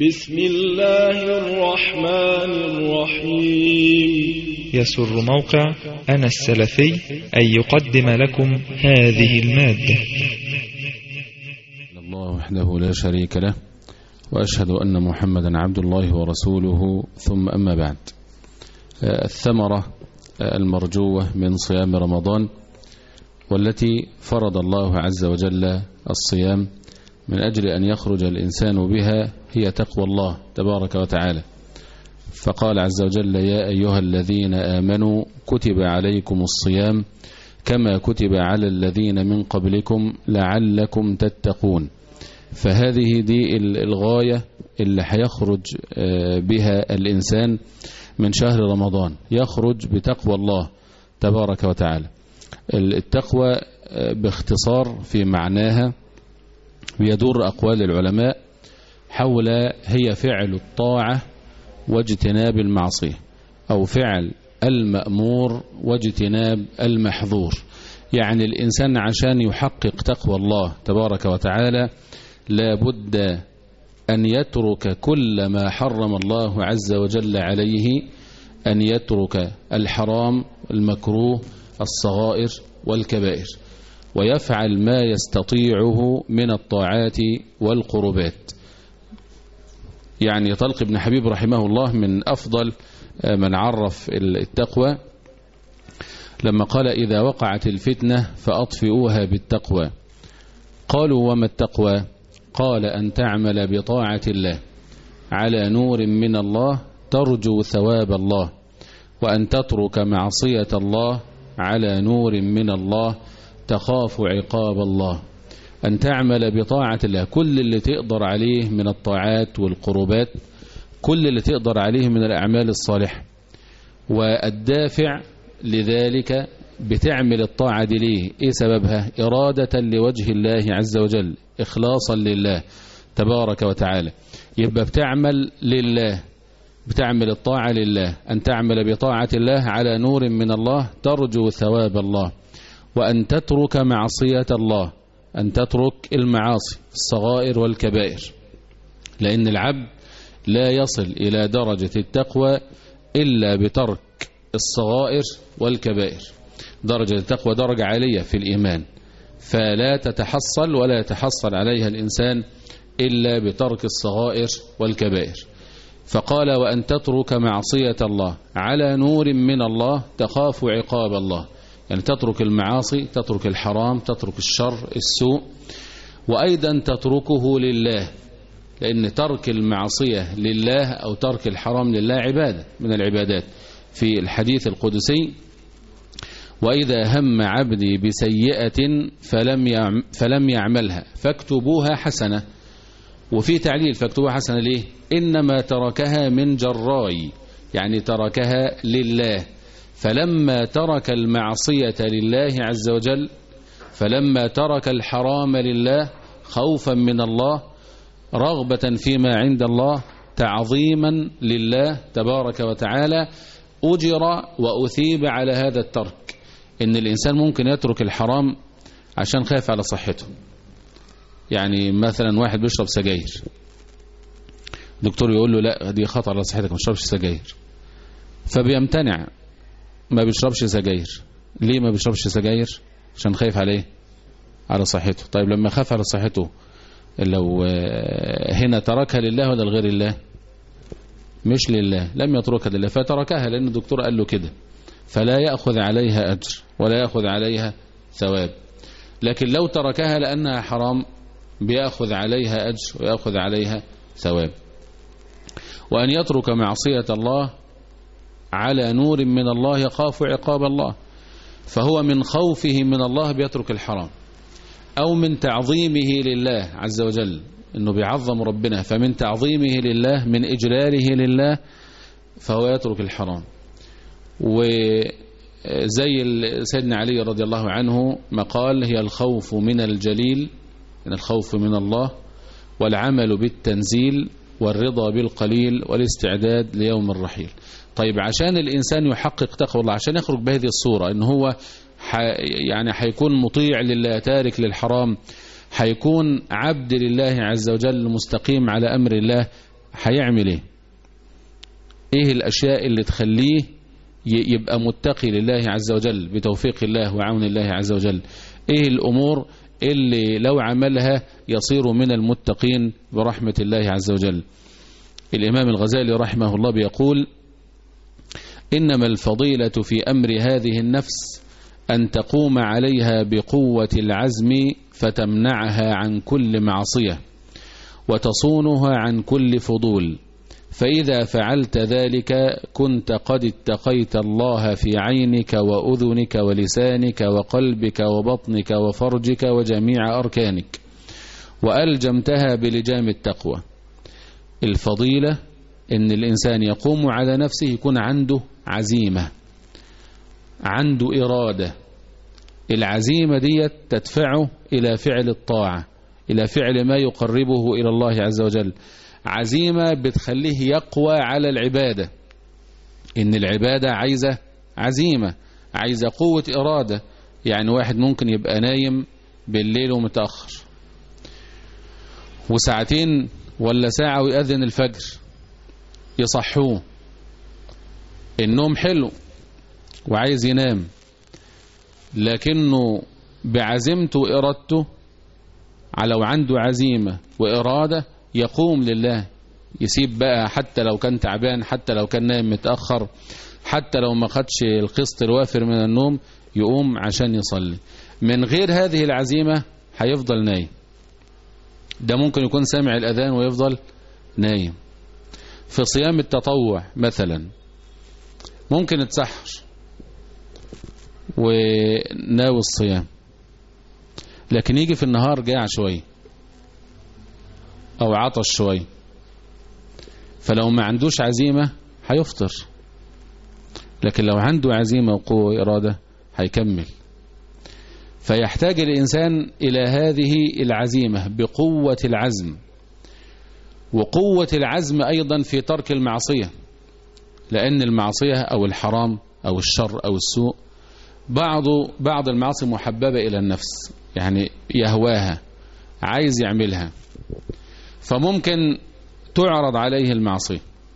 بسم الله الرحمن الرحيم يسر موقع أنا السلفي أن يقدم لكم هذه المادة الله وحده لا شريك له وأشهد أن محمدا عبد الله ورسوله ثم أما بعد الثمرة المرجوة من صيام رمضان والتي فرض الله عز وجل الصيام من أجل أن يخرج الإنسان بها هي تقوى الله تبارك وتعالى فقال عز وجل يا أيها الذين آمنوا كتب عليكم الصيام كما كتب على الذين من قبلكم لعلكم تتقون فهذه دي الغاية اللي هيخرج بها الإنسان من شهر رمضان يخرج بتقوى الله تبارك وتعالى التقوى باختصار في معناها بيدور أقوال العلماء حول هي فعل الطاعة واجتناب المعصية أو فعل المأمور واجتناب المحظور يعني الإنسان عشان يحقق تقوى الله تبارك وتعالى لابد أن يترك كل ما حرم الله عز وجل عليه أن يترك الحرام المكروه الصغائر والكبائر ويفعل ما يستطيعه من الطاعات والقربات يعني طلق بن حبيب رحمه الله من أفضل من عرف التقوى لما قال إذا وقعت الفتنة فأطفئوها بالتقوى قالوا وما التقوى قال أن تعمل بطاعة الله على نور من الله ترجو ثواب الله وأن تترك معصية الله على نور من الله تخاف عقاب الله أن تعمل بطاعة الله كل اللي تقدر عليه من الطاعات والقربات كل اللي تقدر عليه من الأعمال الصالحة والدافع لذلك بتعمل الطاعة دي ليه إيه سببها إرادة لوجه الله عز وجل إخلاصا لله تبارك وتعالى يبقى بتعمل لله بتعمل الطاعة لله أن تعمل بطاعة الله على نور من الله ترجو ثواب الله وأن تترك معصية الله أن تترك المعاصي الصغائر والكبائر لأن العبد لا يصل إلى درجة التقوى إلا بترك الصغائر والكبائر درجة التقوى درجة عالية في الإيمان فلا تتحصل ولا يتحصل عليها الإنسان إلا بترك الصغائر والكبائر فقال وأن تترك معصية الله على نور من الله تخاف عقاب الله يعني تترك المعاصي تترك الحرام تترك الشر السوء وأيضا تتركه لله لأن ترك المعصية لله أو ترك الحرام لله عبادة من العبادات في الحديث القدسي وإذا هم عبدي بسيئة فلم فلم يعملها فاكتبوها حسنة وفي تعليل فاكتبوها حسنة ليه إنما تركها من جراي يعني تركها لله فلما ترك المعصية لله عز وجل فلما ترك الحرام لله خوفا من الله رغبة فيما عند الله تعظيما لله تبارك وتعالى أجر وأثيب على هذا الترك إن الإنسان ممكن يترك الحرام عشان خايف على صحته يعني مثلا واحد بيشرب سجاير دكتور يقول له لا دي خطر على صحتك ما تشربش سجاير فبيمتنع ما بيشربش سجاير ليه ما بيشربش سجاير عشان خايف عليه على صحته طيب لما خاف على صحته لو هنا تركها لله ولا لغير الله مش لله لم يتركها لله فتركها لأن الدكتور قال له كده فلا يأخذ عليها أجر ولا يأخذ عليها ثواب لكن لو تركها لأنها حرام بيأخذ عليها أجر ويأخذ عليها ثواب وأن يترك معصية الله على نور من الله يخاف عقاب الله فهو من خوفه من الله بيترك الحرام أو من تعظيمه لله عز وجل أنه بيعظم ربنا فمن تعظيمه لله من إجلاله لله فهو يترك الحرام وزي سيدنا علي رضي الله عنه مقال هي الخوف من الجليل من الخوف من الله والعمل بالتنزيل والرضا بالقليل والاستعداد ليوم الرحيل طيب عشان الإنسان يحقق تقوى الله عشان يخرج بهذه الصورة إن هو ح يعني هيكون مطيع لله تارك للحرام هيكون عبد لله عز وجل مستقيم على أمر الله هيعمل ايه ايه الاشياء اللي تخليه ي- يبقى متقي لله عز وجل بتوفيق الله وعون الله عز وجل ايه الامور اللي لو عملها يصير من المتقين برحمة الله عز وجل الامام الغزالي رحمه الله بيقول انما الفضيلة في امر هذه النفس ان تقوم عليها بقوة العزم فتمنعها عن كل معصية وتصونها عن كل فضول فإذا فعلت ذلك كنت قد اتقيت الله في عينك وأذنك ولسانك وقلبك وبطنك وفرجك وجميع أركانك وألجمتها بلجام التقوى الفضيلة إن الإنسان يقوم على نفسه يكون عنده عزيمة عنده إرادة العزيمة دي تدفعه إلى فعل الطاعة إلى فعل ما يقربه إلى الله عز وجل عزيمة بتخليه يقوى على العبادة إن العبادة عايزة عزيمة عايزة قوة إرادة يعني واحد ممكن يبقى نايم بالليل ومتأخر وساعتين ولا ساعة ويأذن الفجر يصحوه النوم حلو وعايز ينام لكنه بعزيمته وإرادته على لو عنده عزيمة وإرادة يقوم لله يسيب بقى حتى لو كان تعبان حتى لو كان نايم متأخر حتى لو ما خدش القسط الوافر من النوم يقوم عشان يصلي من غير هذه العزيمة هيفضل نايم ده ممكن يكون سامع الأذان ويفضل نايم في صيام التطوع مثلا ممكن يتسحر وناوي الصيام لكن يجي في النهار جاع شويه او عطش شويه فلو ما عندوش عزيمة هيفطر لكن لو عنده عزيمة وقوة وإرادة هيكمل فيحتاج الإنسان إلى هذه العزيمة بقوة العزم وقوة العزم أيضا في ترك المعصية لأن المعصية أو الحرام أو الشر أو السوء بعض بعض المعاصي محببة إلى النفس يعني يهواها عايز يعملها فممكن تعرض عليه المعصية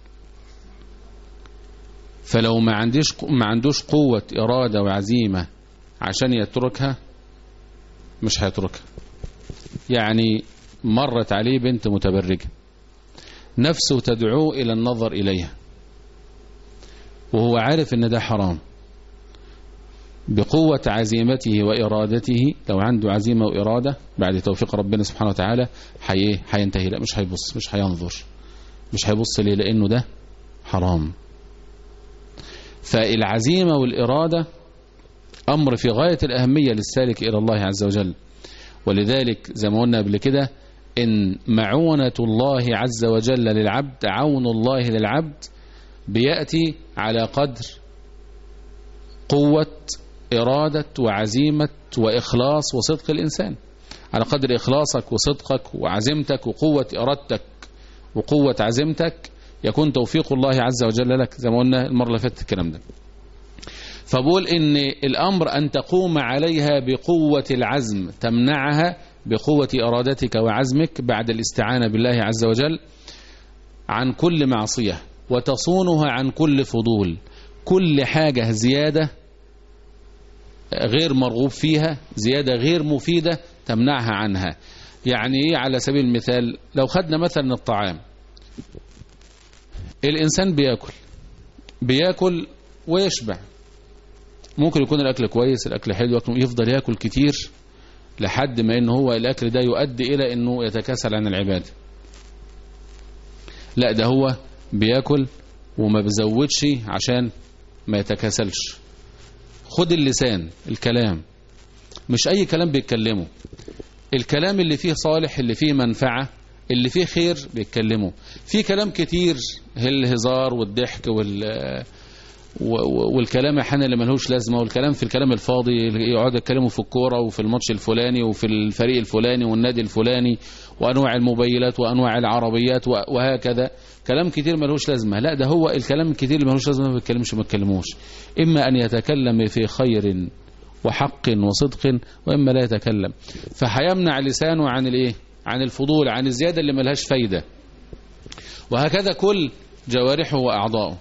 فلو ما عنديش ما عندوش قوة إرادة وعزيمة عشان يتركها مش هيتركها يعني مرت عليه بنت متبرجة نفسه تدعوه إلى النظر إليها وهو عارف ان ده حرام بقوة عزيمته وإرادته لو عنده عزيمة وإرادة بعد توفيق ربنا سبحانه وتعالى حي هينتهي لا مش هيبص مش هينظر مش هيبص ليه لأنه ده حرام فالعزيمة والإرادة أمر في غاية الأهمية للسالك إلى الله عز وجل ولذلك زي ما قلنا قبل كده إن معونة الله عز وجل للعبد عون الله للعبد بيأتي على قدر قوة إرادة وعزيمة وإخلاص وصدق الإنسان على قدر إخلاصك وصدقك وعزيمتك وقوة إرادتك وقوة عزيمتك يكون توفيق الله عز وجل لك زي ما قلنا المرة اللي فاتت الكلام ده فبقول إن الأمر أن تقوم عليها بقوة العزم تمنعها بقوة إرادتك وعزمك بعد الاستعانة بالله عز وجل عن كل معصية وتصونها عن كل فضول كل حاجة زيادة غير مرغوب فيها زيادة غير مفيدة تمنعها عنها يعني ايه على سبيل المثال لو خدنا مثلا الطعام الإنسان بياكل بياكل ويشبع ممكن يكون الأكل كويس الأكل حلو يفضل ياكل كتير لحد ما إن هو الأكل ده يؤدي إلى إنه يتكاسل عن العبادة لا ده هو بياكل وما بيزودش عشان ما يتكاسلش خد اللسان الكلام مش أي كلام بيتكلمه الكلام اللي فيه صالح اللي فيه منفعة اللي فيه خير بيتكلمه في كلام كتير الهزار والضحك وال والكلام احيانا اللي ملهوش لازمه والكلام في الكلام الفاضي يقعد يتكلموا في الكوره وفي الماتش الفلاني وفي الفريق الفلاني والنادي الفلاني وانواع الموبايلات وانواع العربيات وهكذا كلام كتير ملهوش لازمه لا ده هو الكلام الكتير اللي ملهوش لازمه ما بيتكلمش ما بيتكلموش اما ان يتكلم في خير وحق وصدق واما لا يتكلم فهيمنع لسانه عن الايه عن الفضول عن الزياده اللي ملهاش فايده وهكذا كل جوارحه وأعضائه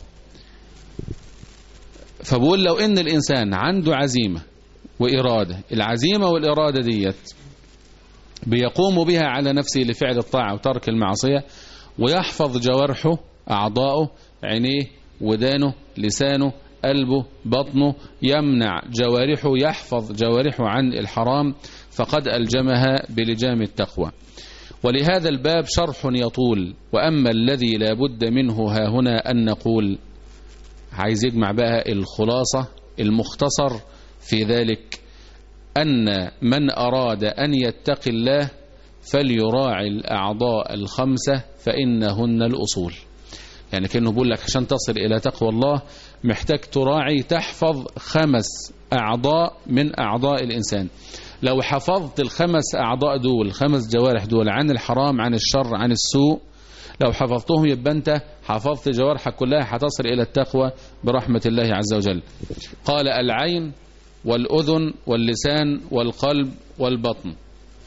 فبقول لو ان الانسان عنده عزيمة وإرادة العزيمة والإرادة ديت بيقوم بها على نفسه لفعل الطاعة وترك المعصية ويحفظ جوارحه أعضائه عينيه ودانه لسانه قلبه بطنه يمنع جوارحه يحفظ جوارحه عن الحرام فقد ألجمها بلجام التقوى ولهذا الباب شرح يطول وأما الذي لا بد منه ها هنا أن نقول عايز يجمع بقى الخلاصة المختصر في ذلك أن من أراد أن يتقي الله فليراعي الأعضاء الخمسة فإنهن الأصول يعني كأنه بيقول لك عشان تصل إلى تقوى الله محتاج تراعي تحفظ خمس أعضاء من أعضاء الإنسان لو حفظت الخمس أعضاء دول خمس جوارح دول عن الحرام عن الشر عن السوء لو حفظتهم يبقى أنت حفظت جوارحك كلها هتصل إلى التقوى برحمة الله عز وجل قال العين والأذن واللسان والقلب والبطن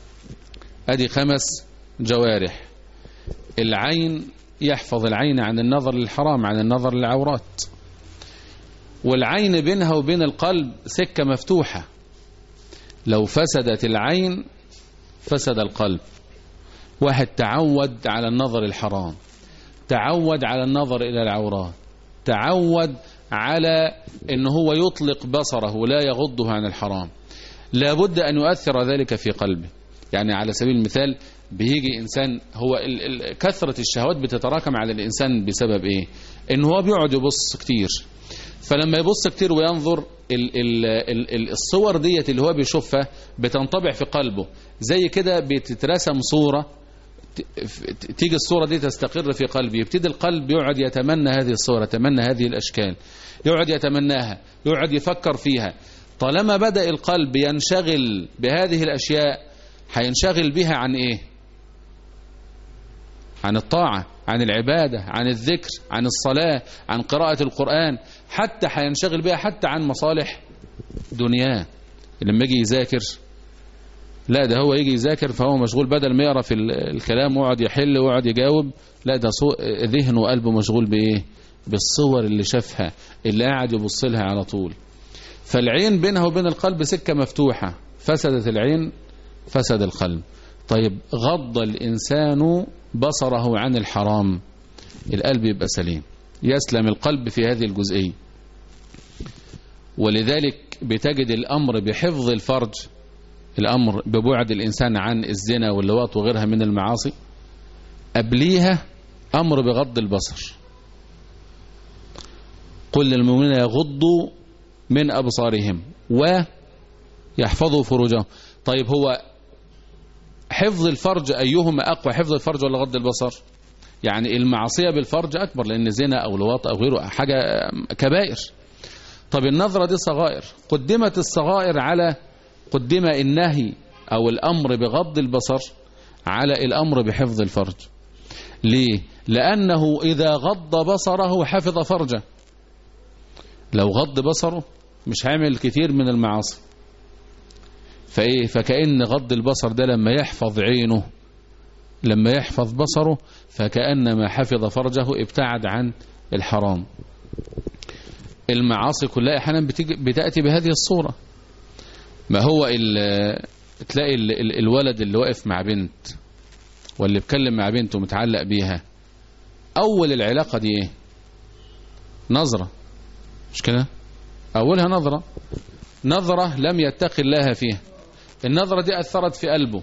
أدي خمس جوارح العين يحفظ العين عن النظر للحرام عن النظر للعورات والعين بينها وبين القلب سكة مفتوحة لو فسدت العين فسد القلب واحد تعود على النظر الحرام تعود على النظر إلى العورات تعود على ان هو يطلق بصره لا يغضه عن الحرام لابد أن يؤثر ذلك في قلبه يعني على سبيل المثال بيجي إنسان هو ال ال كثرة الشهوات بتتراكم على الإنسان بسبب إيه إن هو بيقعد يبص كتير فلما يبص كتير وينظر ال ال ال الصور ديت اللي هو بيشوفها بتنطبع في قلبه زي كده بتترسم صورة تيجي الصورة دي تستقر في قلبه يبتدي القلب يقعد يتمنى هذه الصورة يتمنى هذه الأشكال يقعد يتمناها يقعد يفكر فيها طالما بدأ القلب ينشغل بهذه الأشياء هينشغل بها عن إيه عن الطاعة عن العبادة عن الذكر عن الصلاة عن قراءة القرآن حتى هينشغل بها حتى عن مصالح دنياه لما يجي يذاكر لا ده هو يجي يذاكر فهو مشغول بدل ما يقرا في الكلام ويقعد يحل ويقعد يجاوب لا ده ذهنه وقلبه مشغول بايه بالصور اللي شافها اللي قاعد يبص لها على طول فالعين بينها وبين القلب سكه مفتوحه فسدت العين فسد القلب طيب غض الانسان بصره عن الحرام القلب يبقى سليم يسلم القلب في هذه الجزئيه ولذلك بتجد الامر بحفظ الفرج الأمر ببعد الإنسان عن الزنا واللواط وغيرها من المعاصي قبليها أمر بغض البصر قل للمؤمنين يغضوا من أبصارهم ويحفظوا فروجهم طيب هو حفظ الفرج أيهما أقوى حفظ الفرج ولا غض البصر يعني المعصية بالفرج أكبر لأن زنا أو لواط أو غيره حاجة كبائر طب النظرة دي صغائر قدمت الصغائر على قدم النهي أو الأمر بغض البصر على الأمر بحفظ الفرج ليه؟ لأنه إذا غض بصره حفظ فرجه لو غض بصره مش هيعمل كتير من المعاصي فإيه فكأن غض البصر ده لما يحفظ عينه لما يحفظ بصره فكأنما حفظ فرجه ابتعد عن الحرام المعاصي كلها احيانا بتأتي بهذه الصورة ما هو ال تلاقي ال ال الولد اللي واقف مع بنت واللي بيتكلم مع بنته متعلق بيها اول العلاقه دي ايه نظره مش كده اولها نظره نظره لم يتقي الله فيها النظره دي اثرت في قلبه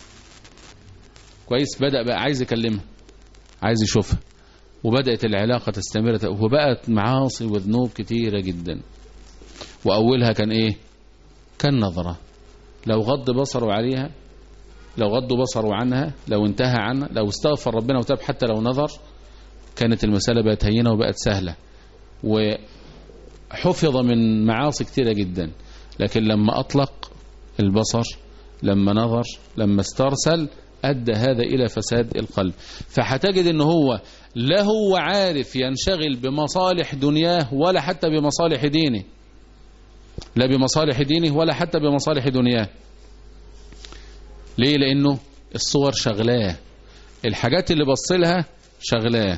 كويس بدا بقى عايز يكلمها عايز يشوفها وبدات العلاقه تستمر وبقت معاصي وذنوب كتيره جدا واولها كان ايه كان نظرة لو غض بصره عليها لو غض بصره عنها لو انتهى عنها لو استغفر ربنا وتاب حتى لو نظر كانت المسألة بقت هينة وبقت سهلة وحفظ من معاصي كتيرة جدا لكن لما أطلق البصر لما نظر لما استرسل أدى هذا إلى فساد القلب فهتجد أنه هو لا هو عارف ينشغل بمصالح دنياه ولا حتى بمصالح دينه لا بمصالح دينه ولا حتى بمصالح دنياه ليه لأنه الصور شغلاه الحاجات اللي بص لها شغلاه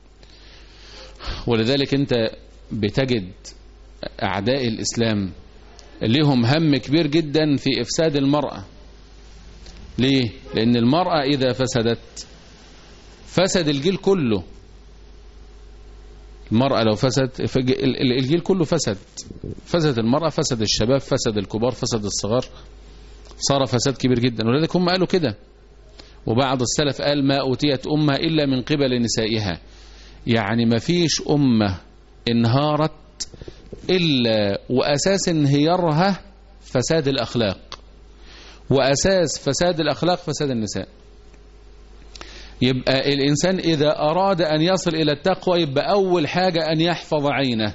ولذلك انت بتجد اعداء الاسلام لهم هم كبير جدا في افساد المرأة ليه لان المرأة اذا فسدت فسد الجيل كله المرأة لو فسد الجيل كله فسد فسد المرأة فسد الشباب فسد الكبار فسد الصغار صار فساد كبير جدا ولذلك هم قالوا كده وبعض السلف قال ما أوتيت أمة إلا من قبل نسائها يعني ما فيش أمة انهارت إلا وأساس انهيارها فساد الأخلاق وأساس فساد الأخلاق فساد النساء يبقى الإنسان إذا أراد أن يصل إلى التقوى يبقى أول حاجة أن يحفظ عينه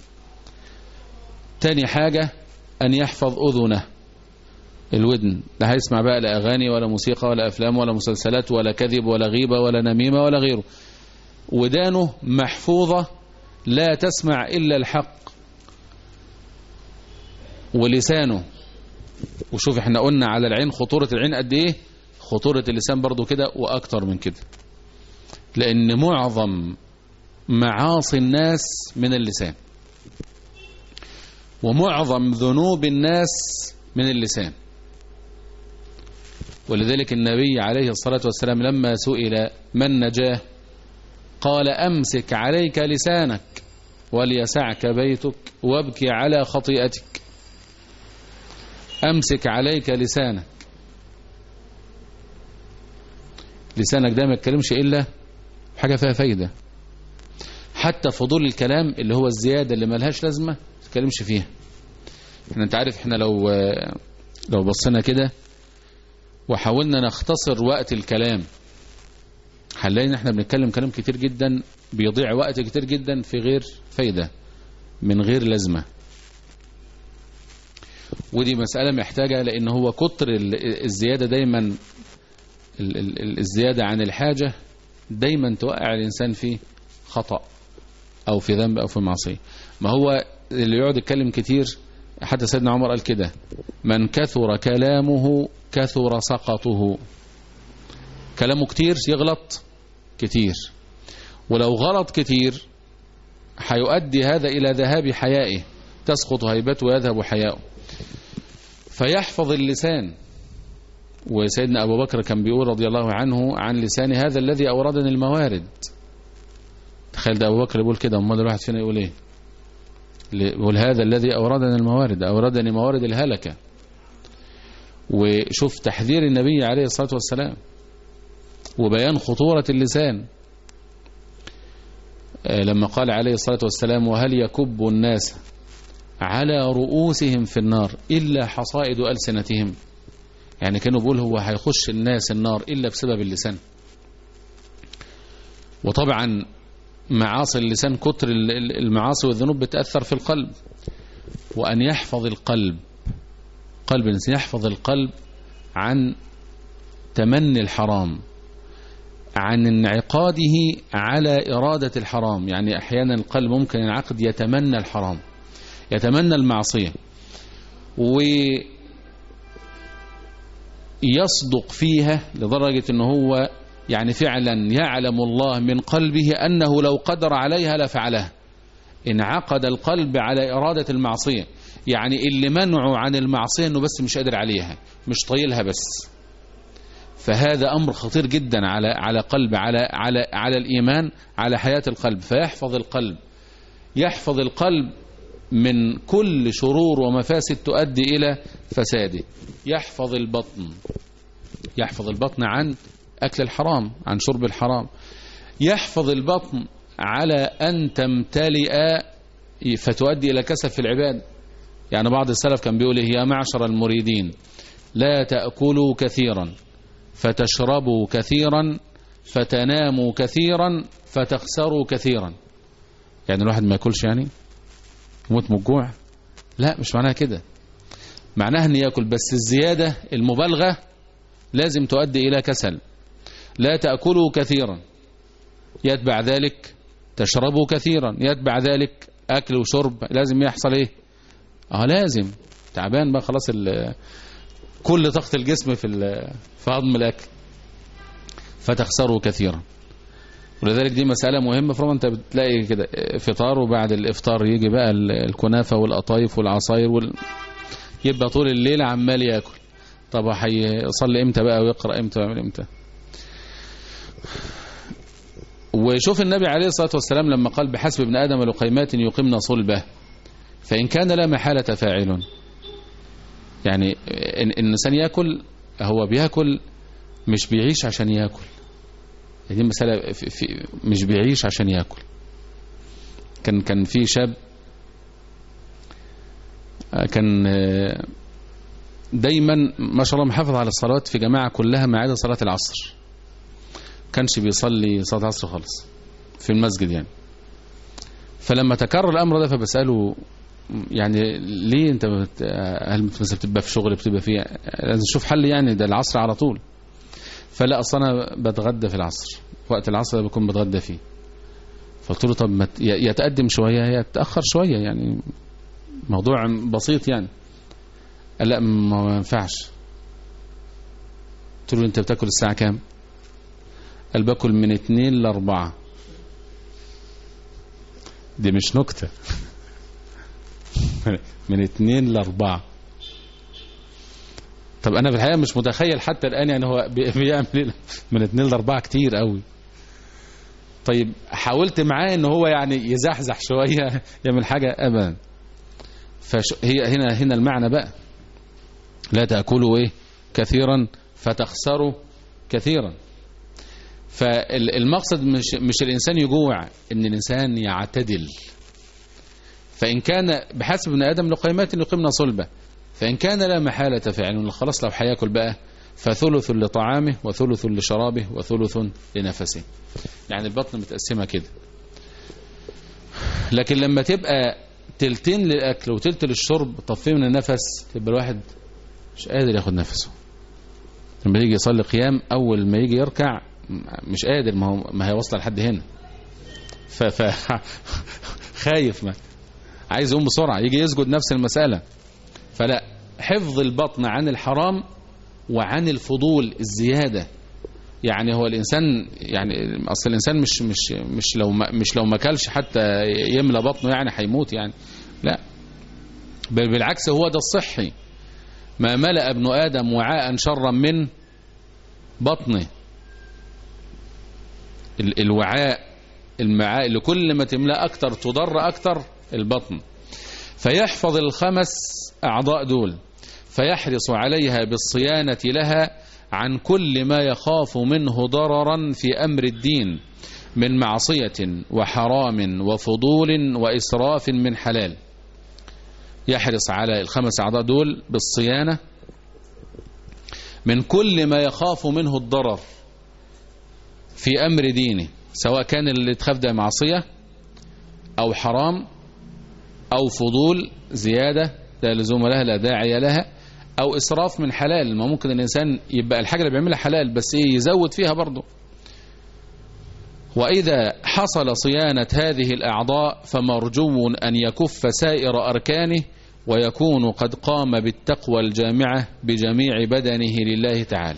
تاني حاجة أن يحفظ أذنه الودن لا هيسمع بقى لا أغاني ولا موسيقى ولا أفلام ولا مسلسلات ولا كذب ولا غيبة ولا نميمة ولا غيره ودانه محفوظة لا تسمع إلا الحق ولسانه وشوف احنا قلنا على العين خطورة العين قد ايه خطورة اللسان برضو كده وأكتر من كده لأن معظم معاصي الناس من اللسان ومعظم ذنوب الناس من اللسان ولذلك النبي عليه الصلاة والسلام لما سئل من نجاه قال أمسك عليك لسانك وليسعك بيتك وابكي على خطيئتك أمسك عليك لسانك لسانك ده ما يتكلمش إلا حاجة فيها فايدة حتى فضول الكلام اللي هو الزيادة اللي ملهاش لازمة ما تتكلمش فيها احنا انت عارف احنا لو لو بصينا كده وحاولنا نختصر وقت الكلام هنلاقي ان احنا بنتكلم كلام كتير جدا بيضيع وقت كتير جدا في غير فايدة من غير لازمة ودي مسألة محتاجة لان هو كتر الزيادة دايما الزيادة عن الحاجة دايما توقع الإنسان في خطأ أو في ذنب أو في معصية ما هو اللي يقعد يتكلم كتير حتى سيدنا عمر قال كده من كثر كلامه كثر سقطه كلامه كتير يغلط كتير ولو غلط كتير هيؤدي هذا إلى ذهاب حيائه تسقط هيبته ويذهب حياؤه فيحفظ اللسان وسيدنا أبو بكر كان بيقول رضي الله عنه عن لسان هذا الذي أوردني الموارد تخيل ده أبو بكر يقول كده أمال الواحد فينا يقول إيه يقول هذا الذي أوردني الموارد أوردني موارد الهلكة وشوف تحذير النبي عليه الصلاة والسلام وبيان خطورة اللسان لما قال عليه الصلاة والسلام وهل يكب الناس على رؤوسهم في النار إلا حصائد ألسنتهم يعني كانوا بيقول هو هيخش الناس النار إلا بسبب اللسان وطبعا معاصي اللسان كتر المعاصي والذنوب بتأثر في القلب وأن يحفظ القلب قلب الإنسان يحفظ القلب عن تمني الحرام عن انعقاده على إرادة الحرام يعني أحيانا القلب ممكن ينعقد يتمنى الحرام يتمنى المعصية ويصدق فيها لدرجة أنه هو يعني فعلا يعلم الله من قلبه أنه لو قدر عليها لفعلها انعقد القلب على إرادة المعصية يعني اللي منعه عن المعصية أنه بس مش قادر عليها مش طايلها بس فهذا أمر خطير جدا على على قلب على على على الإيمان على حياة القلب فيحفظ القلب يحفظ القلب من كل شرور ومفاسد تؤدي إلى فساده يحفظ البطن يحفظ البطن عن أكل الحرام عن شرب الحرام يحفظ البطن على أن تمتلئ فتؤدي إلى كسف في العباد يعني بعض السلف كان بيقول يا معشر المريدين لا تأكلوا كثيرا فتشربوا كثيرا فتناموا كثيرا فتخسروا كثيرا يعني الواحد ما ياكلش يعني يموت من الجوع لا مش معناها كده معناها ان ياكل بس الزيادة المبالغة لازم تؤدي الى كسل لا تأكلوا كثيرا يتبع ذلك تشربوا كثيرا يتبع ذلك اكل وشرب لازم يحصل ايه اه لازم تعبان بقى خلاص كل طاقة الجسم في في هضم الاكل فتخسروا كثيرا ولذلك دي مسألة مهمة فرما انت بتلاقي كده فطار وبعد الافطار يجي بقى الكنافة والقطايف والعصاير وال... يبقى طول الليل عمال ياكل طب هيصلي امتى بقى ويقرأ امتى ويعمل امتى وشوف النبي عليه الصلاة والسلام لما قال بحسب ابن آدم لقيمات يقمن صلبه فإن كان لا محالة فاعل يعني إن الإنسان يأكل هو بيأكل مش بيعيش عشان يأكل دي مسألة في في مش بيعيش عشان يأكل كان كان في شاب كان دايما ما شاء الله محافظ على الصلوات في جماعة كلها ما عدا صلاة العصر كانش بيصلي صلاة العصر خالص في المسجد يعني فلما تكرر الأمر ده فبسأله يعني ليه انت بت... هل مثلا بتبقى في شغل بتبقى فيه لازم تشوف حل يعني ده العصر على طول فلا اصل انا بتغدى في العصر وقت العصر بكون بتغدى فيه فقلت له طب ما يتقدم شويه يا يتاخر شويه يعني موضوع بسيط يعني قال لا ما ينفعش قلت له انت بتاكل الساعه كام قال باكل من اتنين لاربعه دي مش نكته من اتنين لاربعة طب انا في الحقيقة مش متخيل حتى الان يعني هو بيعمل من اتنين لاربعة كتير قوي طيب حاولت معاه ان هو يعني يزحزح شوية يعمل حاجة ابدا فهي هنا هنا المعنى بقى لا تأكلوا ايه كثيرا فتخسروا كثيرا فالمقصد مش, مش الانسان يجوع ان الانسان يعتدل فإن كان بحسب ابن آدم لقيمات يقمن صلبة فإن كان لا محالة فعل خلاص لو هياكل بقى فثلث لطعامه وثلث لشرابه وثلث لنفسه يعني البطن متقسمة كده لكن لما تبقى تلتين للأكل وتلت للشرب طفيه من النفس تبقى الواحد مش قادر ياخد نفسه لما يجي يصلي قيام أول ما يجي يركع مش قادر ما هو ما هيوصل لحد هنا ف خايف ما عايز يقوم بسرعة يجي يسجد نفس المسألة فلا حفظ البطن عن الحرام وعن الفضول الزيادة يعني هو الإنسان يعني أصل الإنسان مش مش مش لو ما مش لو ما كلش حتى يملى بطنه يعني هيموت يعني لا بل بالعكس هو ده الصحي ما ملأ ابن آدم وعاء شرا من بطنه الوعاء المعاء اللي كل ما تملأ أكتر تضر أكتر البطن فيحفظ الخمس أعضاء دول فيحرص عليها بالصيانة لها عن كل ما يخاف منه ضررا في أمر الدين من معصية وحرام وفضول وإسراف من حلال يحرص على الخمس أعضاء دول بالصيانة من كل ما يخاف منه الضرر في أمر دينه سواء كان اللي تخاف ده معصية أو حرام أو فضول زيادة لا لزوم لها لا داعي لها أو إسراف من حلال ما ممكن الإنسان يبقى الحاجة اللي بيعملها حلال بس إيه يزود فيها برضه وإذا حصل صيانة هذه الأعضاء فمرجو أن يكف سائر أركانه ويكون قد قام بالتقوى الجامعة بجميع بدنه لله تعالى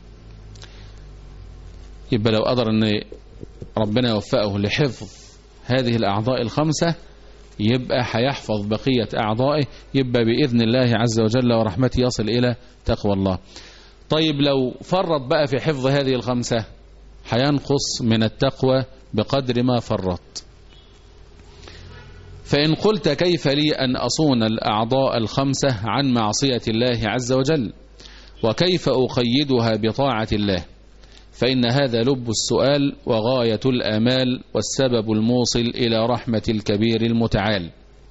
يبقى لو قدر أن ربنا يوفقه لحفظ هذه الأعضاء الخمسة يبقى هيحفظ بقية أعضائه يبقى بإذن الله عز وجل ورحمته يصل إلى تقوى الله طيب لو فرط بقى في حفظ هذه الخمسة هينقص من التقوى بقدر ما فرط فإن قلت كيف لي أن أصون الأعضاء الخمسة عن معصية الله عز وجل وكيف أقيدها بطاعة الله فإن هذا لب السؤال وغاية الآمال والسبب الموصل إلى رحمة الكبير المتعال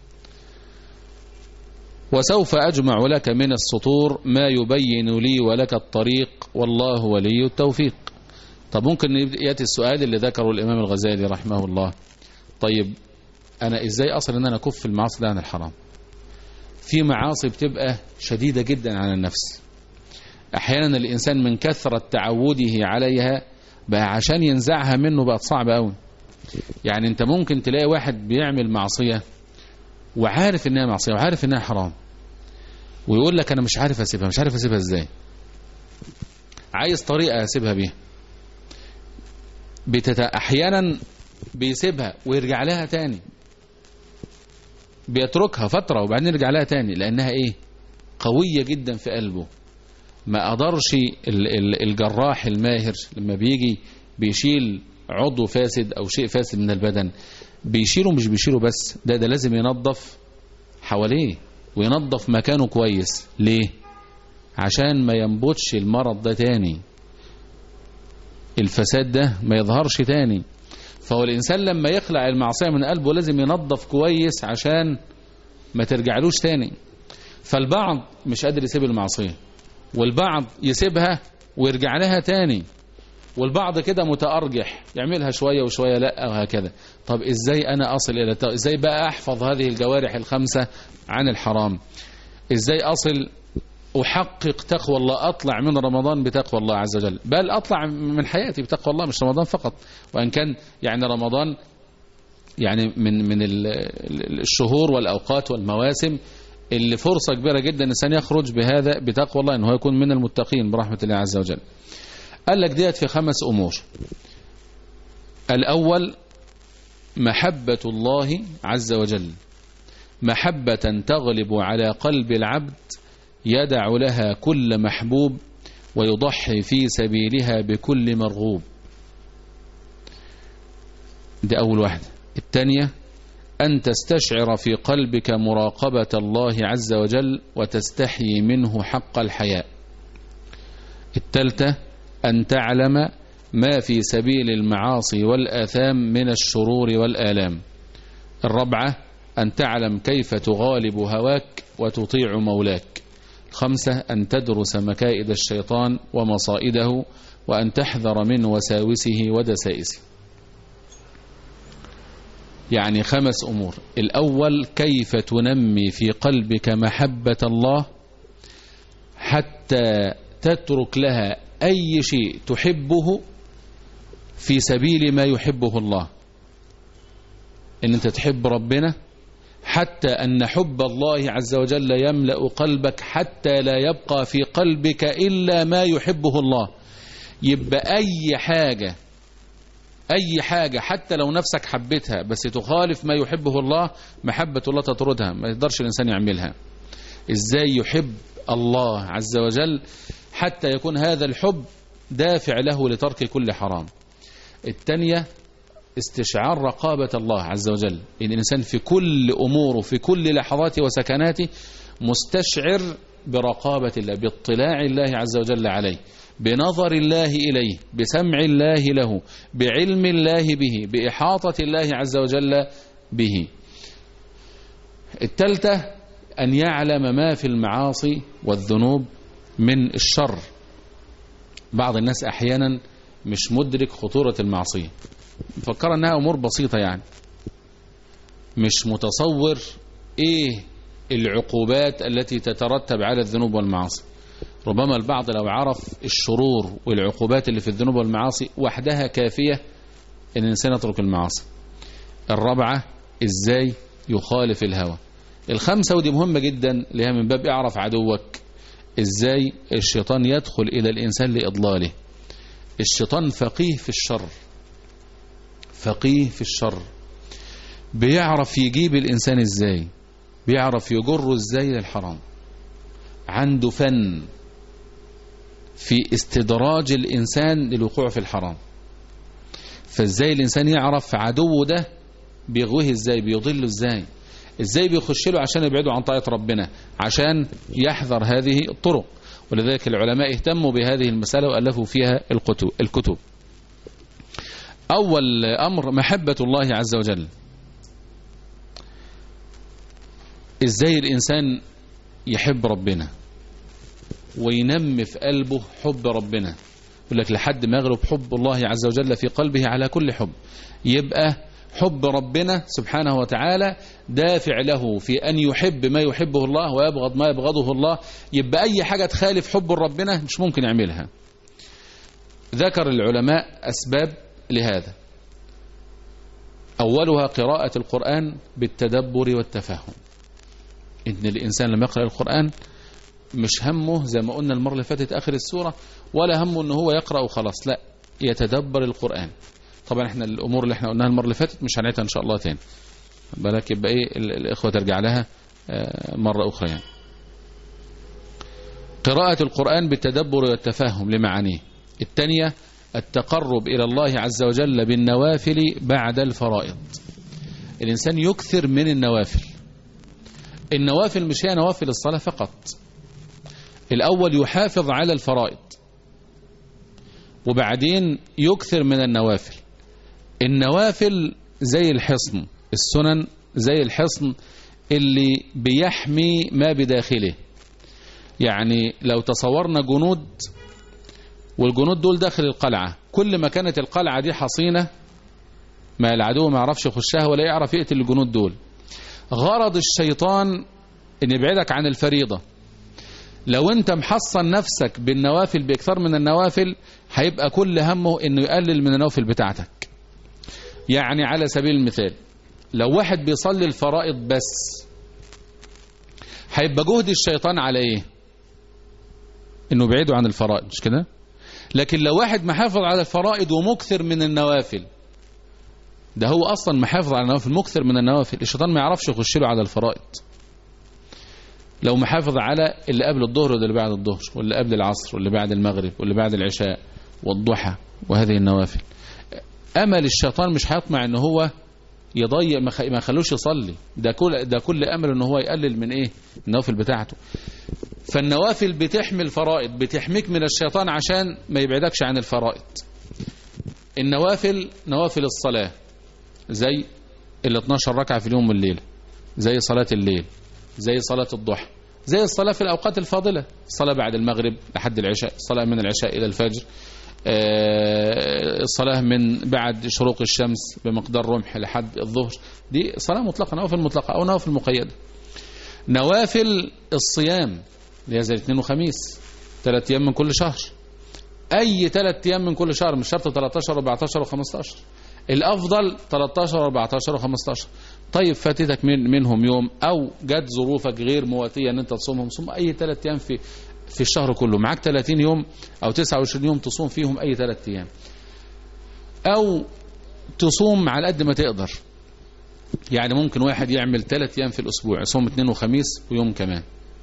وسوف أجمع لك من السطور ما يبين لي ولك الطريق والله ولي التوفيق طب ممكن يأتي السؤال اللي ذكره الإمام الغزالي رحمه الله طيب أنا إزاي أصل أن أنا كف المعاصي ده عن الحرام في معاصي بتبقى شديدة جدا على النفس احيانا الانسان من كثرة تعوده عليها بقى عشان ينزعها منه بقت صعبة قوي يعني انت ممكن تلاقي واحد بيعمل معصية وعارف انها معصية وعارف انها حرام ويقول لك انا مش عارف اسيبها مش عارف اسيبها ازاي عايز طريقة اسيبها بيها بتت... احيانا بيسيبها ويرجع لها تاني بيتركها فترة وبعدين يرجع لها تاني لانها ايه قوية جدا في قلبه ما قدرش ال- ال- الجراح الماهر لما بيجي بيشيل عضو فاسد او شيء فاسد من البدن بيشيله مش بيشيله بس ده ده لازم ينظف حواليه وينظف مكانه كويس ليه عشان ما ينبتش المرض ده تاني الفساد ده ما يظهرش تاني فهو الإنسان لما يخلع المعصية من قلبه لازم ينظف كويس عشان ما ترجعلوش تاني فالبعض مش قادر يسيب المعصية والبعض يسيبها ويرجع لها تاني والبعض كده متأرجح يعملها شوية وشوية لا وهكذا طب ازاي انا اصل الى الت- ازاي بقى احفظ هذه الجوارح الخمسة عن الحرام ازاي اصل احقق تقوى الله اطلع من رمضان بتقوى الله عز وجل بل اطلع من حياتي بتقوى الله مش رمضان فقط وان كان يعني رمضان يعني من من ال- ال- الشهور والاوقات والمواسم اللي فرصة كبيرة جدا الانسان يخرج بهذا بتقوى الله انه يكون من المتقين برحمة الله عز وجل قال لك ديت في خمس امور الاول محبة الله عز وجل محبة تغلب على قلب العبد يدع لها كل محبوب ويضحي في سبيلها بكل مرغوب دي أول واحدة الثانية أن تستشعر في قلبك مراقبة الله عز وجل وتستحيي منه حق الحياء الثالثة أن تعلم ما في سبيل المعاصي والآثام من الشرور والآلام الرابعة أن تعلم كيف تغالب هواك وتطيع مولاك الخمسة أن تدرس مكائد الشيطان ومصائده وأن تحذر من وساوسه ودسائسه يعني خمس أمور الأول كيف تنمي في قلبك محبة الله حتى تترك لها أي شيء تحبه في سبيل ما يحبه الله ان انت تحب ربنا حتى ان حب الله عز وجل يملأ قلبك حتى لا يبقى في قلبك الا ما يحبه الله يبقى اي حاجة اي حاجة حتى لو نفسك حبتها بس تخالف ما يحبه الله محبة الله تطردها ما يقدرش الانسان يعملها ازاي يحب الله عز وجل حتى يكون هذا الحب دافع له لترك كل حرام الثانية استشعار رقابة الله عز وجل إن الإنسان في كل أموره في كل لحظاته وسكناته مستشعر برقابة الله باطلاع الله عز وجل عليه بنظر الله إليه بسمع الله له بعلم الله به بإحاطة الله عز وجل به الثالثة أن يعلم ما في المعاصي والذنوب من الشر بعض الناس أحيانا مش مدرك خطورة المعصية مفكر أنها أمور بسيطة يعني مش متصور إيه العقوبات التي تترتب على الذنوب والمعاصي ربما البعض لو عرف الشرور والعقوبات اللي في الذنوب والمعاصي وحدها كافية أن الإنسان يترك المعاصي الرابعة إزاي يخالف الهوى الخمسة ودي مهمة جدا اللي هي من باب اعرف عدوك ازاي الشيطان يدخل الى الانسان لاضلاله الشيطان فقيه في الشر فقيه في الشر بيعرف يجيب الانسان ازاي بيعرف يجره ازاي للحرام عنده فن في استدراج الانسان للوقوع في الحرام فازاي الانسان يعرف عدوه ده بيغويه ازاي بيضله ازاي ازاي بيخش له عشان يبعده عن طاعة ربنا عشان يحذر هذه الطرق ولذلك العلماء اهتموا بهذه المسألة وألفوا فيها الكتب, الكتب أول أمر محبة الله عز وجل ازاي الإنسان يحب ربنا وينمي في قلبه حب ربنا يقول لك لحد ما يغلب حب الله عز وجل في قلبه على كل حب يبقى حب ربنا سبحانه وتعالى دافع له في أن يحب ما يحبه الله ويبغض ما يبغضه الله يبقى أي حاجة تخالف حب ربنا مش ممكن يعملها ذكر العلماء أسباب لهذا أولها قراءة القرآن بالتدبر والتفهم إن الإنسان لما يقرأ القرآن مش همه زي ما قلنا المرة اللي فاتت آخر السورة ولا همه أنه هو يقرأ وخلاص لا يتدبر القرآن طبعا احنا الامور اللي احنا قلناها المره اللي فاتت مش هنعيدها ان شاء الله تاني بالك يبقى ايه ال- الاخوه ترجع لها آه، مره اخرى يعني قراءة القرآن بالتدبر والتفهم لمعانيه الثانية التقرب إلى الله عز وجل بالنوافل بعد الفرائض الإنسان يكثر من النوافل النوافل مش هي نوافل الصلاة فقط الأول يحافظ على الفرائض وبعدين يكثر من النوافل النوافل زي الحصن السنن زي الحصن اللي بيحمي ما بداخله يعني لو تصورنا جنود والجنود دول داخل القلعة كل ما كانت القلعة دي حصينة ما العدو ما يعرفش يخشها ولا يعرف يقتل الجنود دول غرض الشيطان ان يبعدك عن الفريضة لو انت محصن نفسك بالنوافل باكثر من النوافل هيبقى كل همه انه يقلل من النوافل بتاعتك يعني على سبيل المثال لو واحد بيصلي الفرائض بس هيبقى جهد الشيطان على ايه انه بعيده عن الفرائض مش كده لكن لو واحد محافظ على الفرائض ومكثر من النوافل ده هو اصلا محافظ على النوافل مكثر من النوافل الشيطان ما يعرفش يخش له على الفرائض لو محافظ على اللي قبل الظهر واللي بعد الظهر واللي قبل العصر واللي بعد المغرب واللي بعد العشاء والضحى وهذه النوافل امل الشيطان مش هيطمع ان هو يضيع ما خ- ما يخلوش يصلي ده كل ده كل امل ان هو يقلل من ايه النوافل بتاعته فالنوافل بتحمي الفرائض بتحميك من الشيطان عشان ما يبعدكش عن الفرائض النوافل نوافل الصلاة زي ال 12 ركعة في اليوم والليلة زي صلاة الليل زي صلاة الضحى زي الصلاة في الأوقات الفاضلة الصلاة بعد المغرب لحد العشاء الصلاة من العشاء إلى الفجر آه، الصلاة من بعد شروق الشمس بمقدار رمح لحد الظهر دي صلاة مطلقة نوافل مطلقة أو نوافل مقيدة نوافل الصيام اللي هي زي الاثنين وخميس ثلاث أيام من كل شهر أي ثلاث أيام من كل شهر مش شرط 13 14 و15 الأفضل 13 و14 و15 طيب فاتتك من منهم يوم أو جت ظروفك غير مواتية أن أنت تصومهم صوم أي ثلاث أيام في في الشهر كله معاك 30 يوم أو 29 يوم تصوم فيهم أي ثلاث أيام أو تصوم على قد ما تقدر يعني ممكن واحد يعمل ثلاث أيام في الأسبوع يصوم اثنين وخميس ويوم كمان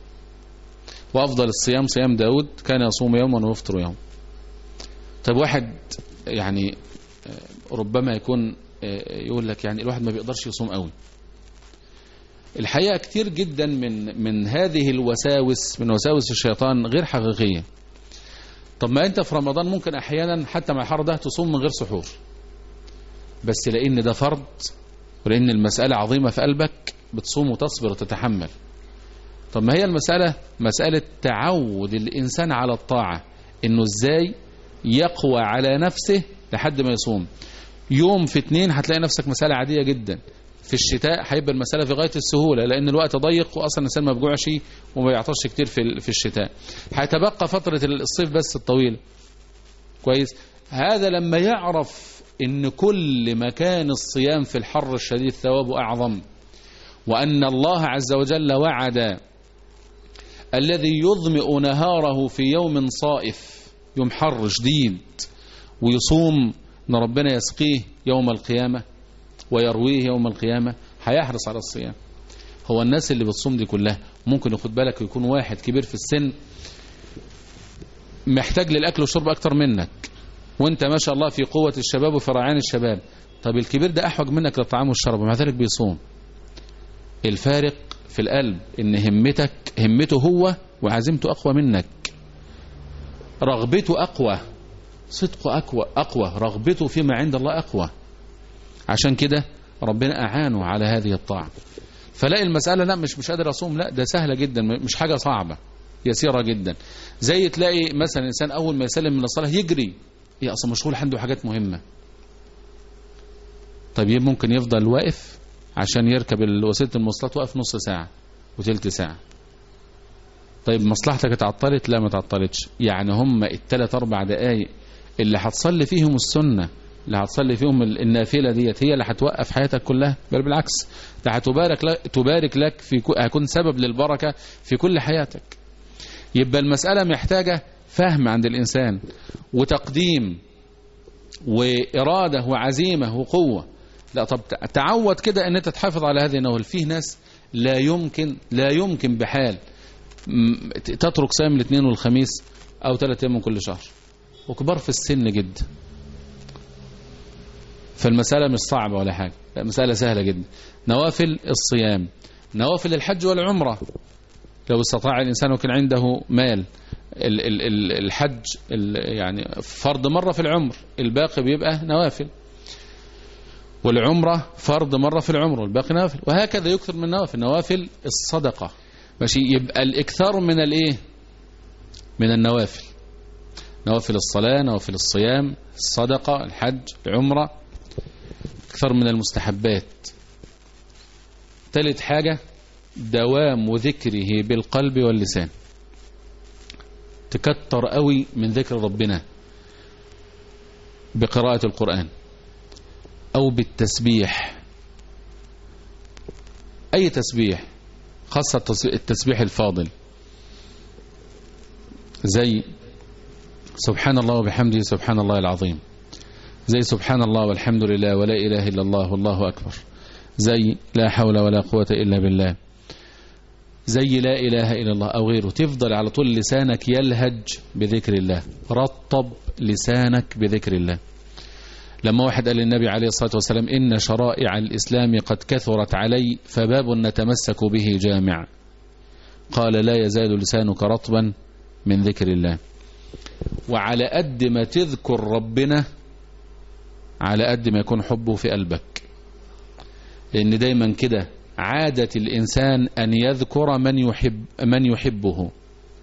وأفضل الصيام صيام داود كان يصوم يوما ويفطر يوم طيب واحد يعني آه، ربما يكون آه، يقول لك يعني الواحد ما بيقدرش يصوم قوي الحقيقة كتير جدا من من هذه الوساوس من وساوس الشيطان غير حقيقية طب ما انت في رمضان ممكن احيانا حتى مع الحر ده تصوم من غير سحور بس لان ده فرض ولان المسألة عظيمة في قلبك بتصوم وتصبر وتتحمل طب ما هي المسألة مسألة تعود الإنسان على الطاعة إنه إزاي يقوى على نفسه لحد ما يصوم يوم في اتنين هتلاقي نفسك مسألة عادية جدا في الشتاء هيبقى المسألة في غاية السهولة لأن الوقت ضيق وأصلا الإنسان ما بيجوعش وما يعطش كتير في ال- في الشتاء هيتبقى فترة الصيف بس الطويل كويس هذا لما يعرف ان كل ما كان الصيام في الحر الشديد ثوابه أعظم وأن الله عز وجل وعد الذي يظمئ نهاره في يوم صائف يوم حر شديد ويصوم ان ربنا يسقيه يوم القيامة ويرويه يوم القيامة هيحرص على الصيام هو الناس اللي بتصوم دي كلها ممكن ياخد بالك يكون واحد كبير في السن محتاج للأكل والشرب أكتر منك وانت ما شاء الله في قوة الشباب وفي رعان الشباب طب الكبير ده أحوج منك للطعام والشرب ومع ذلك بيصوم الفارق في القلب ان همتك همته هو وعزيمته أقوى منك رغبته أقوى صدقه أقوى أقوى رغبته فيما عند الله أقوى عشان كده ربنا أعانه على هذه الطاعة فلاقي المسألة لا مش مش قادر أصوم لا ده سهلة جدا مش حاجة صعبة يسيرة جدا زي تلاقي مثلا إنسان أول ما يسلم من الصلاة يجري هي أصلا مشغول عنده حاجات مهمة طيب ممكن يفضل واقف عشان يركب وسيلة المواصلات واقف نص ساعة وثلث ساعة طيب مصلحتك اتعطلت لا ما اتعطلتش يعني هم الثلاث اربع دقايق اللي هتصلي فيهم السنة اللي هتصلي فيهم النافلة ديت هي اللي هتوقف حياتك كلها بل بالعكس ده هتبارك لك تبارك لك في هيكون سبب للبركة في كل حياتك يبقى المسألة محتاجة فهم عند الإنسان وتقديم وإرادة وعزيمة وقوة لا طب تعود كده ان انت تحافظ على هذه النوافل فيه ناس لا يمكن لا يمكن بحال م- تترك صيام الاثنين والخميس او ثلاث ايام من كل شهر وكبار في السن جدا فالمسألة مش صعبة ولا حاجة لا مسألة سهلة جدا نوافل الصيام نوافل الحج والعمرة لو استطاع الإنسان وكان عنده مال ال- ال- ال- الحج ال- يعني فرض مرة في العمر الباقي بيبقى نوافل والعمرة فرض مرة في العمر والباقي نوافل وهكذا يكثر من نوافل نوافل الصدقة ماشي يبقى الإكثار من الإيه من النوافل نوافل الصلاة نوافل الصيام الصدقة الحج العمرة أكثر من المستحبات ثالث حاجة دوام ذكره بالقلب واللسان تكتر قوي من ذكر ربنا بقراءة القرآن أو بالتسبيح أي تسبيح خاصة التس- التسبيح الفاضل زي سبحان الله وبحمده سبحان الله العظيم زي سبحان الله والحمد لله ولا إله إلا الله والله أكبر زي لا حول ولا قوة إلا بالله زي لا إله إلا الله أو غيره تفضل على طول لسانك يلهج بذكر الله رطب لسانك بذكر الله لما واحد قال للنبي عليه الصلاة والسلام إن شرائع الإسلام قد كثرت علي فباب نتمسك به جامع قال لا يزال لسانك رطبا من ذكر الله وعلى قد ما تذكر ربنا على قد ما يكون حبه في قلبك لأن دايما كده عادة الإنسان أن يذكر من يحب من يحبه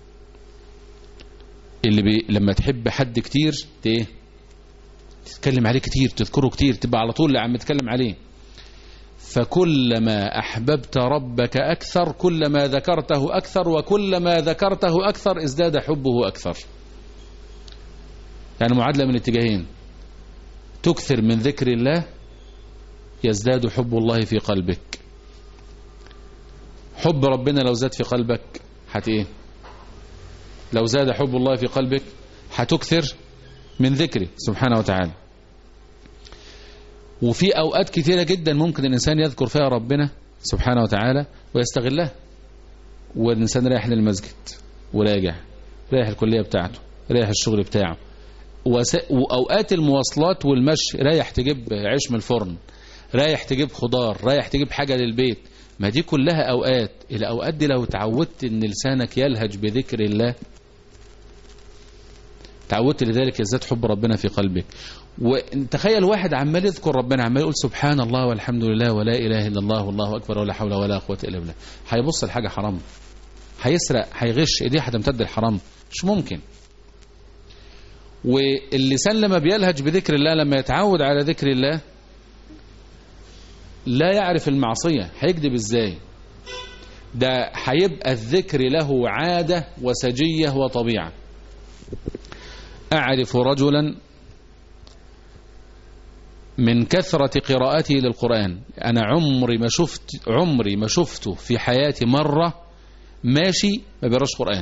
اللي بي لما تحب حد كتير ت- ايه تتكلم عليه كتير تذكره كتير تبقى على طول عم تتكلم عليه فكلما أحببت ربك أكثر كلما ذكرته أكثر وكلما ذكرته أكثر ازداد حبه أكثر يعني معادلة من اتجاهين تكثر من ذكر الله يزداد حب الله في قلبك حب ربنا لو زاد في قلبك هت ايه لو زاد حب الله في قلبك هتكثر من ذكره سبحانه وتعالى وفي أوقات كثيرة جدا ممكن الإنسان يذكر فيها ربنا سبحانه وتعالى ويستغلها والإنسان رايح للمسجد وراجع رايح الكلية بتاعته رايح الشغل بتاعه وس... وأوقات المواصلات والمشي رايح تجيب عيش من الفرن رايح تجيب خضار رايح تجيب حاجة للبيت ما دي كلها أوقات الأوقات دي لو تعودت إن لسانك يلهج بذكر الله تعودت لذلك يزداد حب ربنا في قلبك وتخيل واحد عمال يذكر ربنا عمال يقول سبحان الله والحمد لله ولا إله إلا الله والله أكبر ولا حول ولا قوة إلا بالله هيبص لحاجة حرام هيسرق هيغش ايديه هتمتد الحرام مش ممكن واللسان لما بيلهج بذكر الله لما يتعود على ذكر الله لا يعرف المعصية هيكذب ازاي ده هيبقى الذكر له عادة وسجية وطبيعة أعرف رجلا من كثرة قراءته للقرآن أنا عمري ما شفت عمري ما شفته في حياتي مرة ماشي ما بيقراش قرآن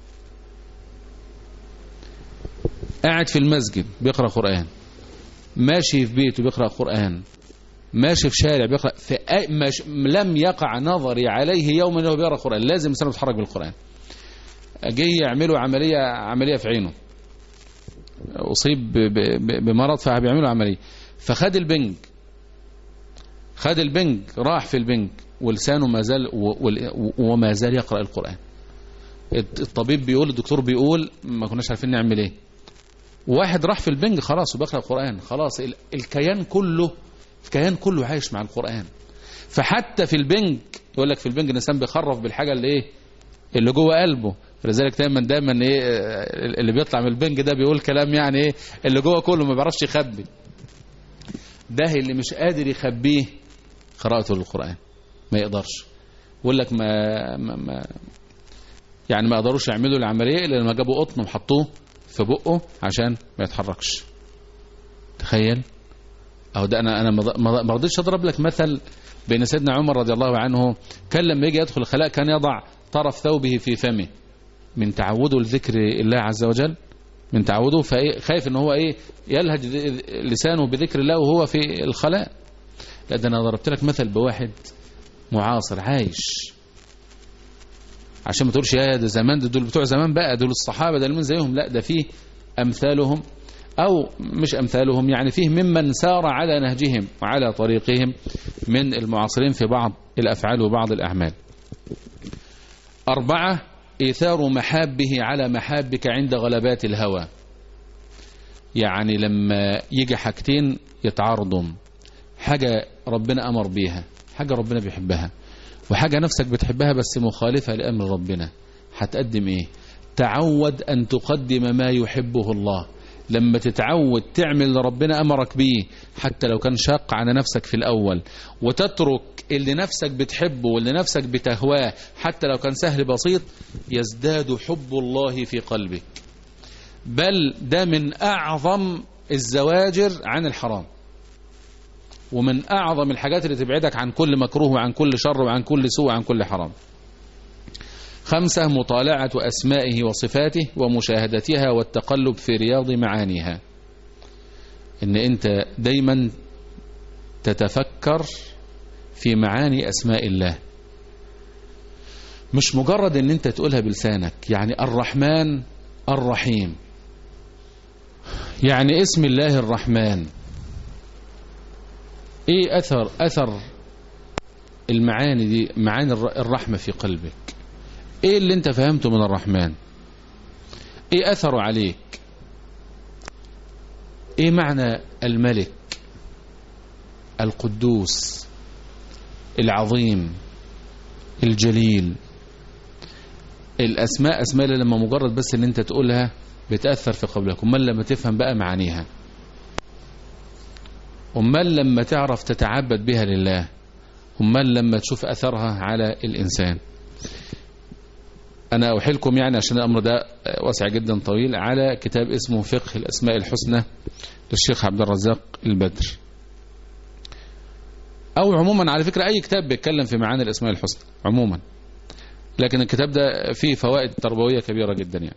قاعد في المسجد بيقرأ قرآن ماشي في بيته بيقرأ قرآن ماشي في شارع بيقرأ في أي مش لم يقع نظري عليه يوم انه بيقرأ قرآن لازم سنة يتحرك بالقرآن جه يعملوا عملية عملية في عينه أصيب ب- ب- بمرض فبيعملوا عملية فخد البنج خد البنج راح في البنج ولسانه ما زال و- وال- وما زال يقرأ القرآن الطبيب بيقول الدكتور بيقول ما كناش عارفين نعمل ايه واحد راح في البنج خلاص وبيقرأ القرآن خلاص ال- الكيان كله الكيان كله عايش مع القرآن فحتى في البنج يقول لك في البنج الانسان بيخرف بالحاجة اللي ايه اللي جوه قلبه فلذلك دايما دايما ايه آه، اللي بيطلع من البنج ده بيقول كلام يعني ايه اللي جوه كله ما بيعرفش يخبي ده اللي مش قادر يخبيه قراءته للقرآن ما يقدرش يقول لك ما, ما, ما يعني ما قدروش يعملوا العملية إلا لما جابوا قطن وحطوه في بقه عشان ما يتحركش تخيل أو ده أنا أنا ما- ما ما رضيتش أضرب لك مثل بين سيدنا عمر رضي الله عنه كان لما يجي يدخل الخلاء كان يضع طرف ثوبه في فمه من تعوده لذكر الله عز وجل من تعوده فخايف ان هو ايه يلهج لسانه بذكر الله وهو في الخلاء لا ده انا ضربت لك مثل بواحد معاصر عايش عشان ما تقولش يا ده زمان ده دول بتوع زمان بقى دول الصحابه ده من زيهم لا ده فيه امثالهم او مش امثالهم يعني فيه ممن سار على نهجهم وعلى طريقهم من المعاصرين في بعض الافعال وبعض الاعمال اربعه ايثار محابه على محابك عند غلبات الهوى يعني لما يجي حاجتين يتعارضوا حاجة ربنا أمر بيها حاجة ربنا بيحبها وحاجة نفسك بتحبها بس مخالفة لأمر ربنا هتقدم إيه تعود أن تقدم ما يحبه الله لما تتعود تعمل اللي ربنا أمرك بيه حتى لو كان شاق على نفسك في الأول وتترك اللي نفسك بتحبه واللي نفسك بتهواه حتى لو كان سهل بسيط يزداد حب الله في قلبك بل ده من أعظم الزواجر عن الحرام ومن أعظم الحاجات اللي تبعدك عن كل مكروه وعن كل شر وعن كل سوء وعن كل حرام خمسة مطالعة أسمائه وصفاته ومشاهدتها والتقلب في رياض معانيها إن أنت دايما تتفكر في معاني أسماء الله مش مجرد ان انت تقولها بلسانك يعني الرحمن الرحيم يعني اسم الله الرحمن ايه اثر اثر المعاني دي معاني الرحمة في قلبك ايه اللي انت فهمته من الرحمن ايه اثره عليك ايه معنى الملك القدوس العظيم الجليل الاسماء اسماء اللي لما مجرد بس ان انت تقولها بتأثر في قلبك امال لما تفهم بقى معانيها امال لما تعرف تتعبد بها لله امال لما تشوف اثرها على الانسان انا اوحلكم يعني عشان الامر ده واسع جدا طويل على كتاب اسمه فقه الاسماء الحسنى للشيخ عبد الرزاق البدر او عموما على فكرة اي كتاب بيتكلم في معاني الاسماء الحسنى عموما لكن الكتاب ده فيه فوائد تربوية كبيرة جدا يعني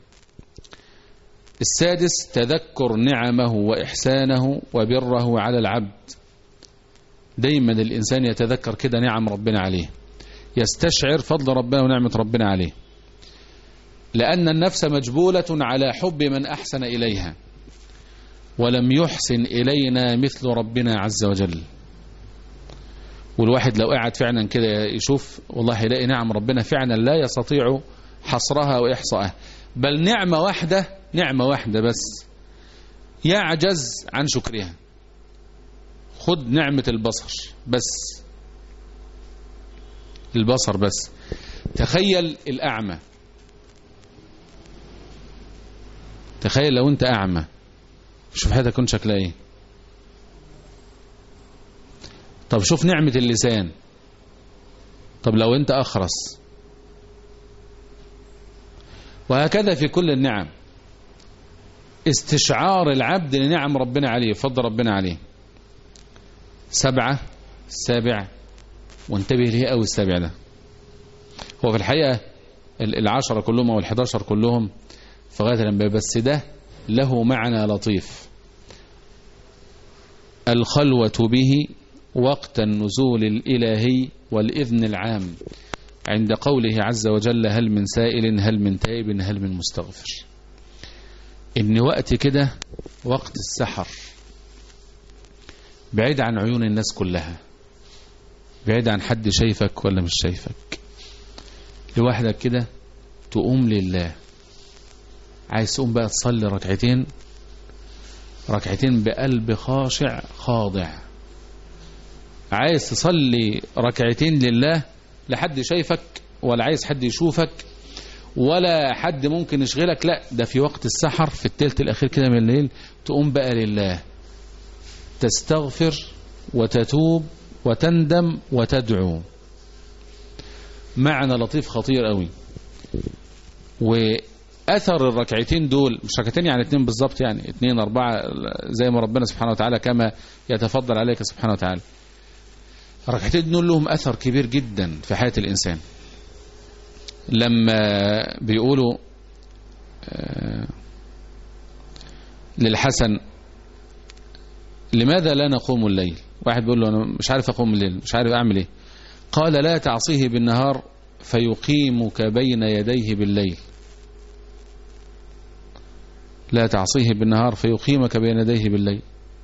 السادس تذكر نعمه وإحسانه وبره على العبد دايما الإنسان يتذكر كده نعم ربنا عليه يستشعر فضل ربنا ونعمة ربنا عليه لأن النفس مجبولة على حب من أحسن إليها ولم يحسن إلينا مثل ربنا عز وجل والواحد لو قاعد فعلا كده يشوف والله يلاقي نعم ربنا فعلا لا يستطيع حصرها وإحصائها بل نعمة واحدة نعمة واحدة بس يعجز عن شكرها خد نعمة البصر بس البصر بس تخيل الأعمى تخيل لو انت أعمى شوف حياتك كنت شكلها ايه طب شوف نعمة اللسان طب لو انت أخرس وهكذا في كل النعم استشعار العبد لنعم ربنا عليه فضل ربنا عليه سبعة السابع وانتبه ليه قوي السابع ده هو في الحقيقة العشرة كلهم أو الحداشر كلهم في غاية الأنبياء بس ده له معنى لطيف الخلوة به وقت النزول الإلهي والإذن العام عند قوله عز وجل هل من سائل هل من تائب هل من مستغفر إن وقت كده وقت السحر بعيد عن عيون الناس كلها بعيد عن حد شايفك ولا مش شايفك لوحدك كده تقوم لله عايز تقوم بقى تصلي ركعتين ركعتين بقلب خاشع خاضع عايز تصلي ركعتين لله لحد شايفك ولا عايز حد يشوفك ولا حد ممكن يشغلك لا ده في وقت السحر في التلت الأخير كده من الليل تقوم بقى لله تستغفر وتتوب وتندم وتدعو معنى لطيف خطير قوي وأثر الركعتين دول مش ركعتين يعني اتنين بالظبط يعني اتنين أربعة زي ما ربنا سبحانه وتعالى كما يتفضل عليك سبحانه وتعالى ركعتين دول لهم أثر كبير جدا في حياة الإنسان لما بيقولوا للحسن لماذا لا نقوم الليل واحد بيقول له أنا مش عارف أقوم الليل مش عارف أعمل إيه قال لا تعصيه بالنهار فيقيمك بين يديه بالليل لا تعصيه بالنهار فيقيمك بين يديه بالليل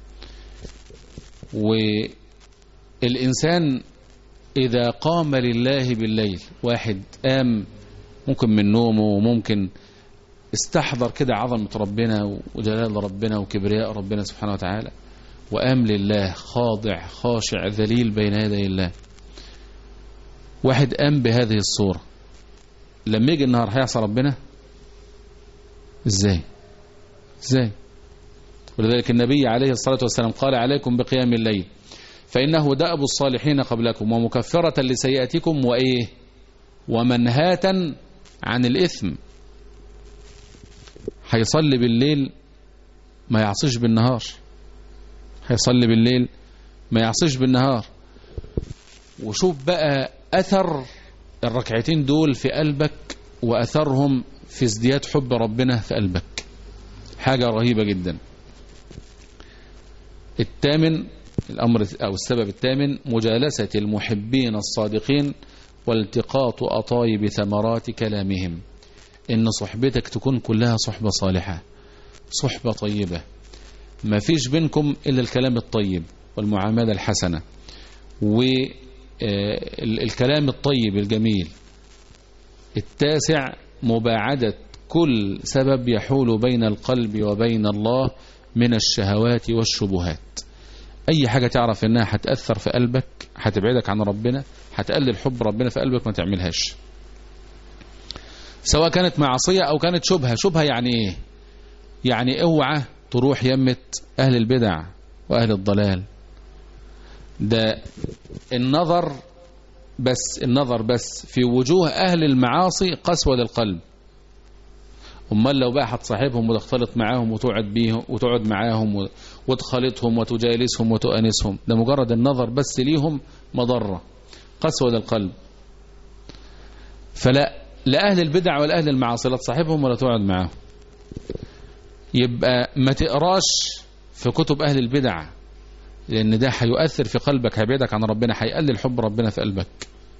والإنسان إذا قام لله بالليل واحد قام ممكن من نومه وممكن استحضر كده عظمة ربنا وجلال ربنا وكبرياء ربنا سبحانه وتعالى وقام لله خاضع خاشع ذليل بين يدي الله واحد قام بهذه الصورة لما يجي النهار هيعصى ربنا ازاي ازاي ولذلك النبي عليه الصلاة والسلام قال عليكم بقيام الليل فإنه دأب الصالحين قبلكم ومكفرة لسيئاتكم وإيه ومنهاة عن الإثم هيصلي بالليل ما يعصيش بالنهار هيصلي بالليل ما يعصيش بالنهار وشوف بقى أثر الركعتين دول في قلبك وأثرهم في ازدياد حب ربنا في قلبك حاجة رهيبة جدا الثامن الأمر أو السبب الثامن مجالسة المحبين الصادقين والتقاط أطايب ثمرات كلامهم إن صحبتك تكون كلها صحبة صالحة صحبة طيبة ما فيش بينكم إلا الكلام الطيب والمعاملة الحسنة والكلام الطيب الجميل التاسع مباعدة كل سبب يحول بين القلب وبين الله من الشهوات والشبهات أي حاجة تعرف إنها هتأثر في قلبك هتبعدك عن ربنا هتقلل حب ربنا في قلبك ما تعملهاش سواء كانت معصية أو كانت شبهة شبهة يعني إيه يعني اوعى تروح يمة أهل البدع وأهل الضلال ده النظر بس النظر بس في وجوه أهل المعاصي قسوة للقلب امال لو بقى هتصاحبهم وتختلط معاهم وتقعد بيهم وتقعد معاهم وتخالطهم وتجالسهم وتؤانسهم ده مجرد النظر بس ليهم مضرة قسوة للقلب فلا لا أهل البدع ولا أهل المعاصي لا تصاحبهم ولا تقعد معاهم يبقى ما تقراش في كتب أهل البدع لأن ده هيؤثر في قلبك هيبعدك عن ربنا هيقلل حب ربنا في قلبك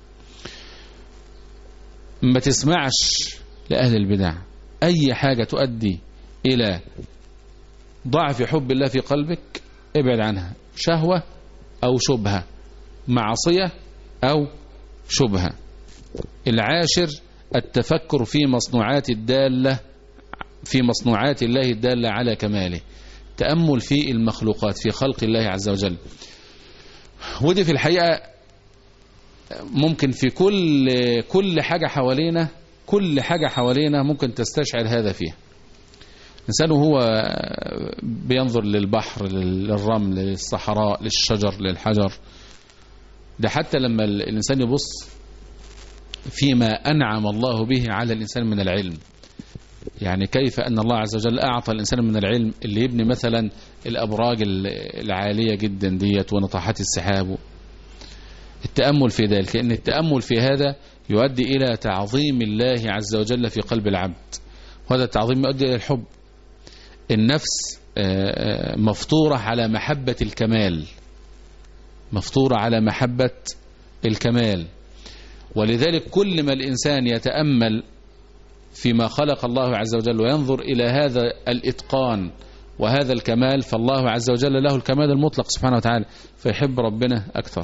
ما تسمعش لأهل البدع أي حاجة تؤدي إلى ضعف حب الله في قلبك ابعد عنها شهوة أو شبهة معصية أو شبهة العاشر التفكر في مصنوعات الدالة في مصنوعات الله الدالة على كماله تأمل في المخلوقات في خلق الله عز وجل ودي في الحقيقة ممكن في كل كل حاجة حوالينا كل حاجة حوالينا ممكن تستشعر هذا فيها الإنسان وهو بينظر للبحر للرمل للصحراء للشجر للحجر ده حتى لما الإنسان يبص فيما أنعم الله به على الإنسان من العلم يعني كيف أن الله عز وجل أعطى الإنسان من العلم اللي يبني مثلا الأبراج العالية جدا ديت ونطاحات السحاب التأمل في ذلك لأن التأمل في هذا يؤدي إلى تعظيم الله عز وجل في قلب العبد وهذا التعظيم يؤدي إلى الحب النفس مفطورة على محبة الكمال مفطورة على محبة الكمال ولذلك كل ما الإنسان يتأمل فيما خلق الله عز وجل وينظر إلى هذا الإتقان وهذا الكمال فالله عز وجل له الكمال المطلق سبحانه وتعالى فيحب ربنا أكثر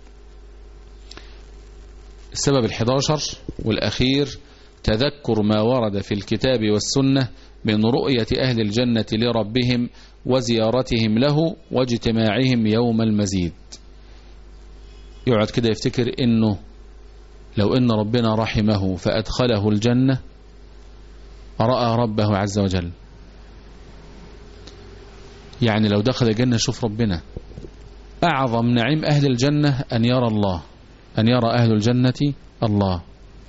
السبب الحداشر والأخير تذكر ما ورد في الكتاب والسنة من رؤية أهل الجنة لربهم وزيارتهم له واجتماعهم يوم المزيد يقعد كده يفتكر إنه لو إن ربنا رحمه فأدخله الجنة رأى ربه عز وجل يعني لو دخل الجنة شوف ربنا أعظم نعيم أهل الجنة أن يرى الله أن يرى أهل الجنة الله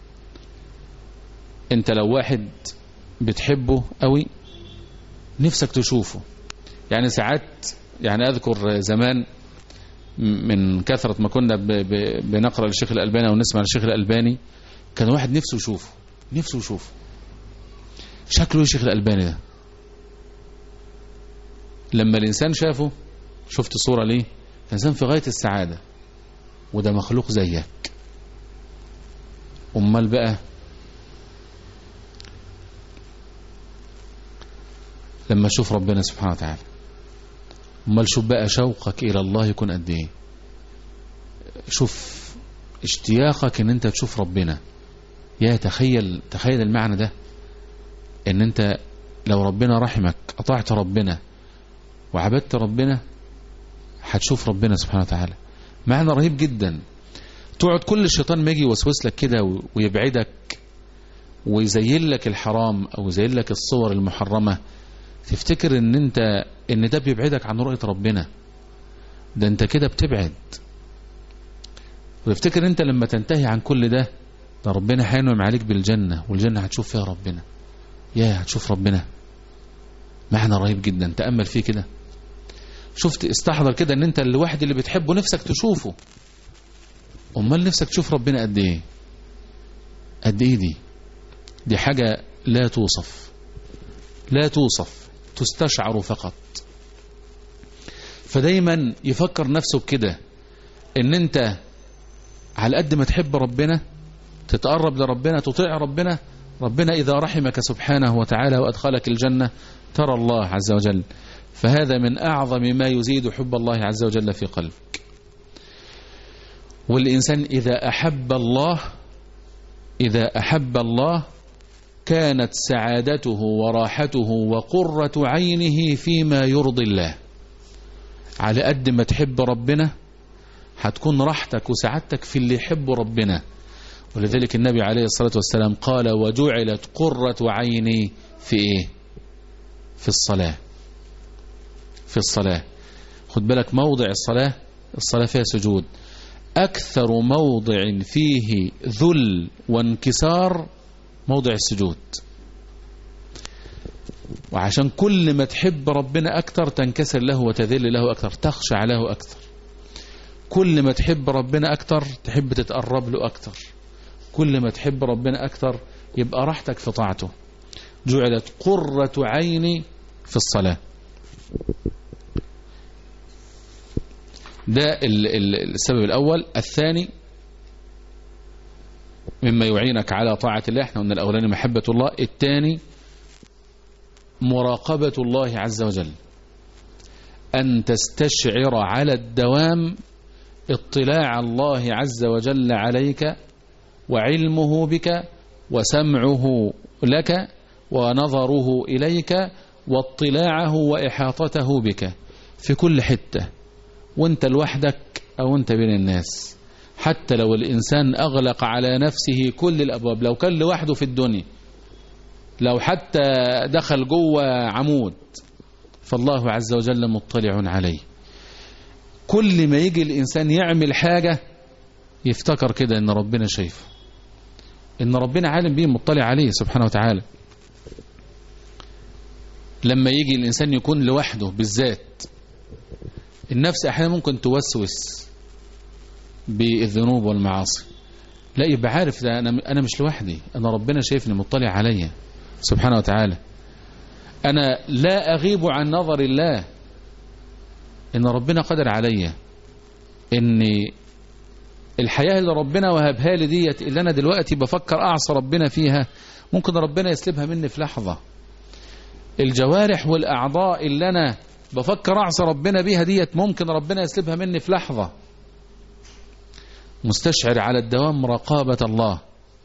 أنت لو واحد بتحبه قوي نفسك تشوفه يعني ساعات يعني أذكر زمان من كثرة ما كنا بنقرأ للشيخ الألباني ونسمع للشيخ الألباني كان واحد نفسه يشوفه نفسه يشوفه شكله الشيخ الألباني ده لما الإنسان شافه شفت صورة ليه الإنسان في غاية السعادة وده مخلوق زيك أمال بقى لما تشوف ربنا سبحانه وتعالى امال شوف بقى شوقك الى الله يكون قد ايه شوف اشتياقك ان انت تشوف ربنا يا تخيل تخيل المعنى ده ان انت لو ربنا رحمك اطعت ربنا وعبدت ربنا هتشوف ربنا سبحانه وتعالى معنى رهيب جدا تقعد كل الشيطان ما يجي يوسوس لك كده ويبعدك ويزين لك الحرام او يزين لك الصور المحرمه تفتكر ان انت ان ده بيبعدك عن رؤية ربنا ده انت كده بتبعد وتفتكر انت لما تنتهي عن كل ده ده ربنا هينعم عليك بالجنة والجنة هتشوف فيها ربنا يا هتشوف ربنا معنى رهيب جدا تأمل فيه كده شفت استحضر كده ان انت الواحد اللي بتحبه نفسك تشوفه امال نفسك تشوف ربنا قد ايه قد ايه دي دي حاجة لا توصف لا توصف تستشعر فقط فدايما يفكر نفسه بكده ان انت على قد ما تحب ربنا تتقرب لربنا تطيع ربنا ربنا إذا رحمك سبحانه وتعالى وأدخلك الجنة ترى الله عز وجل فهذا من أعظم ما يزيد حب الله عز وجل في قلبك والإنسان إذا أحب الله إذا أحب الله كانت سعادته وراحته وقرة عينه فيما يرضي الله على قد ما تحب ربنا هتكون راحتك وسعادتك في اللي يحب ربنا ولذلك النبي عليه الصلاة والسلام قال وجعلت قرة عيني في ايه في الصلاة في الصلاة خد بالك موضع الصلاة الصلاة فيها سجود أكثر موضع فيه ذل وانكسار موضع السجود وعشان كل ما تحب ربنا أكثر تنكسر له وتذل له أكثر تخشع له أكثر كل ما تحب ربنا أكثر تحب تتقرب له أكثر كل ما تحب ربنا أكثر يبقى راحتك في طاعته جعلت قرة عيني في الصلاة ده السبب الأول الثاني مما يعينك على طاعة الله احنا قلنا الأولاني محبة الله الثاني مراقبة الله عز وجل أن تستشعر على الدوام اطلاع الله عز وجل عليك وعلمه بك وسمعه لك ونظره إليك واطلاعه وإحاطته بك في كل حتة وانت لوحدك أو انت بين الناس حتى لو الإنسان أغلق على نفسه كل الأبواب لو كان لوحده في الدنيا لو حتى دخل جوه عمود فالله عز وجل مطلع عليه كل ما يجي الإنسان يعمل حاجة يفتكر كده ان ربنا شايفه ان ربنا عالم بيه مطلع عليه سبحانه وتعالى لما يجي الإنسان يكون لوحده بالذات النفس أحيانا ممكن توسوس بالذنوب والمعاصي لا يبقى عارف ده أنا, أنا مش لوحدي أنا ربنا شايفني مطلع عليا سبحانه وتعالى أنا لا أغيب عن نظر الله إن ربنا قدر عليا إن الحياة اللي ربنا وهبها لي ديت اللي أنا دلوقتي بفكر أعصى ربنا فيها ممكن ربنا يسلبها مني في لحظة الجوارح والأعضاء اللي أنا بفكر أعصى ربنا بيها ديت ممكن ربنا يسلبها مني في لحظة مستشعر على الدوام مراقبة الله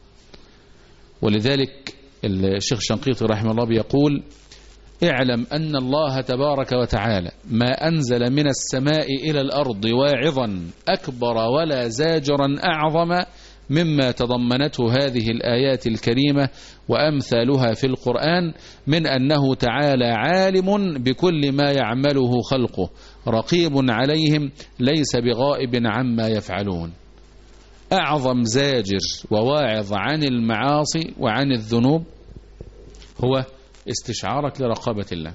ولذلك الشيخ شنقيطي رحمه الله بيقول اعلم أن الله تبارك وتعالى ما أنزل من السماء إلى الأرض واعظا أكبر ولا زاجرا أعظم مما تضمنته هذه الآيات الكريمة وأمثالها في القرآن من أنه تعالى عالم بكل ما يعمله خلقه رقيب عليهم ليس بغائب عما يفعلون أعظم زاجر وواعظ عن المعاصي وعن الذنوب هو استشعارك لرقابة الله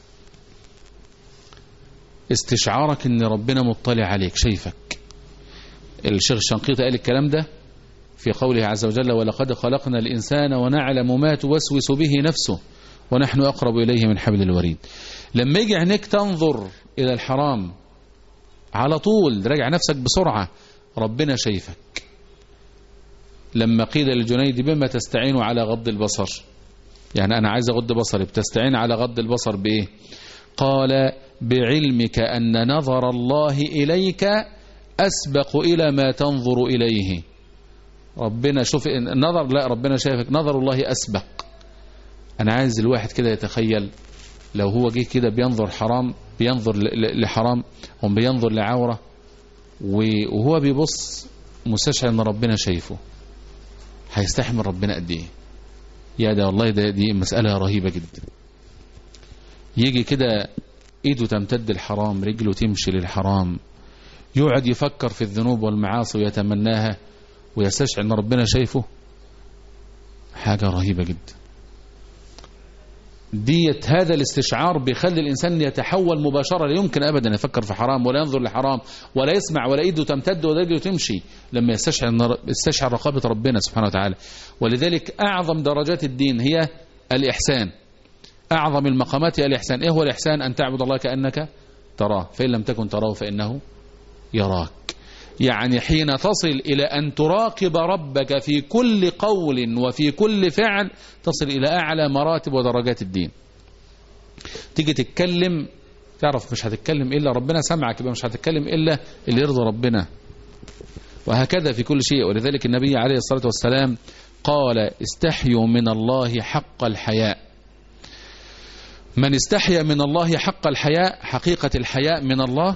استشعارك ان ربنا مطلع عليك شايفك الشيخ الشنقيطي قال الكلام ده في قوله عز وجل ولقد خلقنا الإنسان ونعلم ما توسوس به نفسه ونحن أقرب إليه من حبل الوريد لما يجي عينيك تنظر إلى الحرام على طول راجع نفسك بسرعة ربنا شايفك لما قيل للجنيد بما تستعين على غض البصر يعني أنا عايز أغض بصري بتستعين على غض البصر بإيه قال بعلمك أن نظر الله إليك أسبق إلى ما تنظر إليه ربنا شوف النظر لا ربنا شايفك نظر الله أسبق أنا عايز الواحد كده يتخيل لو هو جه كده بينظر حرام بينظر لحرام هم بينظر لعورة وهو بيبص مستشعر ان ربنا شايفه هيستحمل ربنا قد ايه يا ده والله ده دي مسألة رهيبة جدا يجي كده ايده تمتد الحرام رجله تمشي للحرام يقعد يفكر في الذنوب والمعاصي ويتمناها ويستشعر ان ربنا شايفه حاجة رهيبة جدا ديت هذا الاستشعار بيخلي الإنسان يتحول مباشرة لا يمكن أبدا يفكر في حرام ولا ينظر لحرام ولا يسمع ولا إيده تمتد ولا رجله تمشي لما يستشعر, يستشعر رقابة ربنا سبحانه وتعالى ولذلك أعظم درجات الدين هي الإحسان أعظم المقامات هي الإحسان إيه هو الإحسان أن تعبد الله كأنك تراه فإن لم تكن تراه فإنه يراك يعني حين تصل إلى أن تراقب ربك في كل قول وفي كل فعل تصل إلى أعلى مراتب ودرجات الدين تيجي تتكلم تعرف مش هتتكلم إلا ربنا سمعك يبقى مش هتتكلم إلا اللي يرضى ربنا وهكذا في كل شيء ولذلك النبي عليه الصلاة والسلام قال استحيوا من الله حق الحياء من استحيا من الله حق الحياء حقيقة الحياء من الله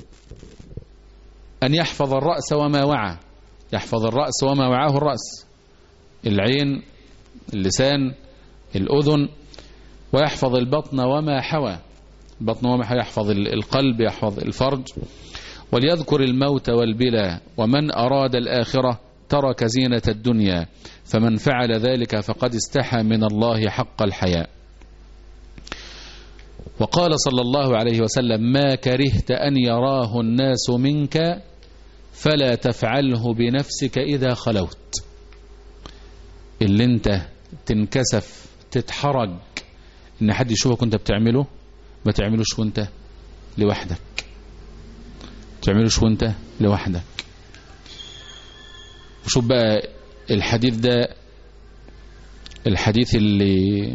أن يحفظ الرأس وما وعى يحفظ الرأس وما وعاه الرأس العين اللسان الأذن ويحفظ البطن وما حوى البطن وما حوى يحفظ القلب يحفظ الفرج وليذكر الموت والبلا ومن أراد الآخرة ترك زينة الدنيا فمن فعل ذلك فقد استحى من الله حق الحياء وقال صلى الله عليه وسلم ما كرهت أن يراه الناس منك فلا تفعله بنفسك إذا خلوت اللي انت تنكسف تتحرج ان حد يشوفك وانت بتعمله ما تعملوش وانت لوحدك تعملوش وانت لوحدك وشوف بقى الحديث ده الحديث اللي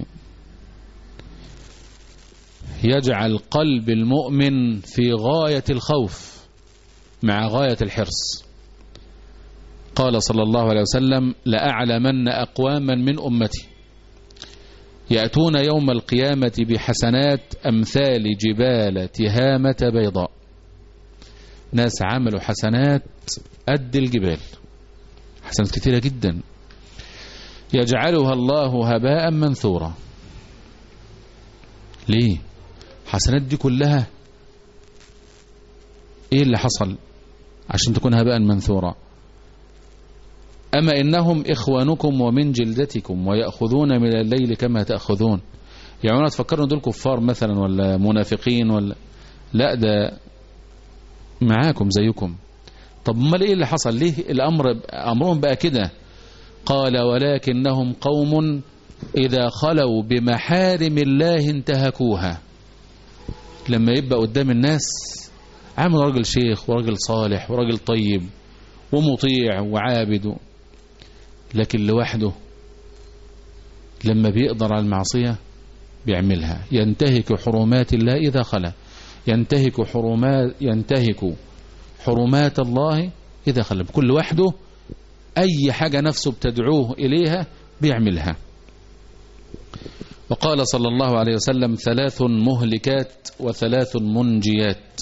يجعل قلب المؤمن في غاية الخوف مع غاية الحرص قال صلى الله عليه وسلم لأعلمن أقواما من أمتي يأتون يوم القيامة بحسنات أمثال جبال تهامة بيضاء ناس عملوا حسنات قد الجبال حسنات كثيرة جدا يجعلها الله هباء منثورا ليه حسنات دي كلها ايه اللي حصل عشان تكون هباء منثورا أما إنهم إخوانكم ومن جلدتكم ويأخذون من الليل كما تأخذون يعني أنا تفكروا دول كفار مثلا ولا منافقين ولا لا ده معاكم زيكم طب ما ايه اللي حصل ليه الأمر أمرهم بقى كده قال ولكنهم قوم إذا خلوا بمحارم الله انتهكوها لما يبقى قدام الناس عامل راجل شيخ وراجل صالح وراجل طيب ومطيع وعابد لكن لوحده لما بيقدر على المعصية بيعملها ينتهك حرمات الله إذا خلا ينتهك حرمات ينتهك حرمات الله إذا خلا بكل وحده أي حاجة نفسه بتدعوه إليها بيعملها وقال صلى الله عليه وسلم ثلاث مهلكات وثلاث منجيات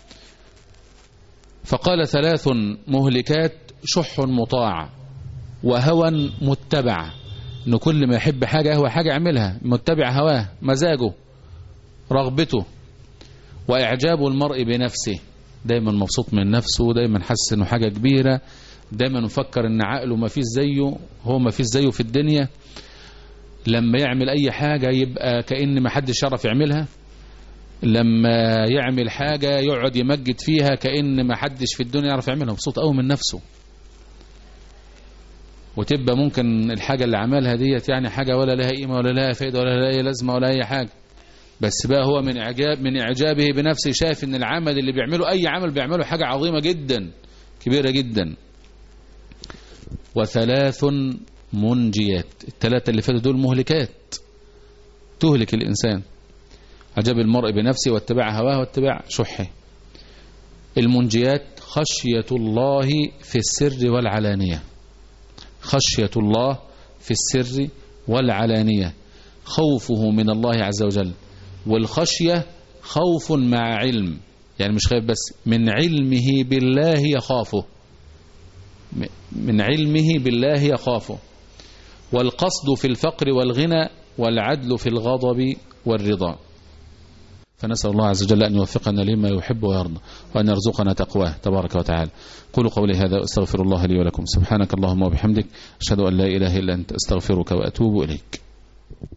فقال ثلاث مهلكات شح مطاع وهوى متبع انه كل ما يحب حاجة هو حاجة يعملها متبع هواه مزاجه رغبته وإعجاب المرء بنفسه دايما مبسوط من نفسه دايما حاسس انه حاجة كبيرة دايما مفكر ان عقله ما فيش زيه هو ما فيش زيه في الدنيا لما يعمل اي حاجة يبقى كأن ما حدش يعرف يعملها لما يعمل حاجة يقعد يمجد فيها كأن ما حدش في الدنيا يعرف يعملها مبسوط قوي من نفسه وتبقى ممكن الحاجة اللي عملها ديت يعني حاجة ولا لها قيمة ولا لها فايدة ولا لها أي لازمة ولا أي حاجة بس بقى هو من إعجاب من إعجابه بنفسه شايف إن العمل اللي بيعمله أي عمل بيعمله حاجة عظيمة جدا كبيرة جدا وثلاث منجيات الثلاثة اللي فاتوا دول مهلكات تهلك الإنسان عجب المرء بنفسه واتبع هواه واتبع شحه المنجيات خشية الله في السر والعلانية خشية الله في السر والعلانية خوفه من الله عز وجل والخشية خوف مع علم يعني مش خايف بس من علمه بالله يخافه من علمه بالله يخافه والقصد في الفقر والغنى والعدل في الغضب والرضا فنسأل الله عز وجل أن يوفقنا لما يحب ويرضى وأن يرزقنا تقواه تبارك وتعالى قولوا قولي هذا أستغفر الله لي ولكم سبحانك اللهم وبحمدك أشهد أن لا إله إلا أنت أستغفرك وأتوب إليك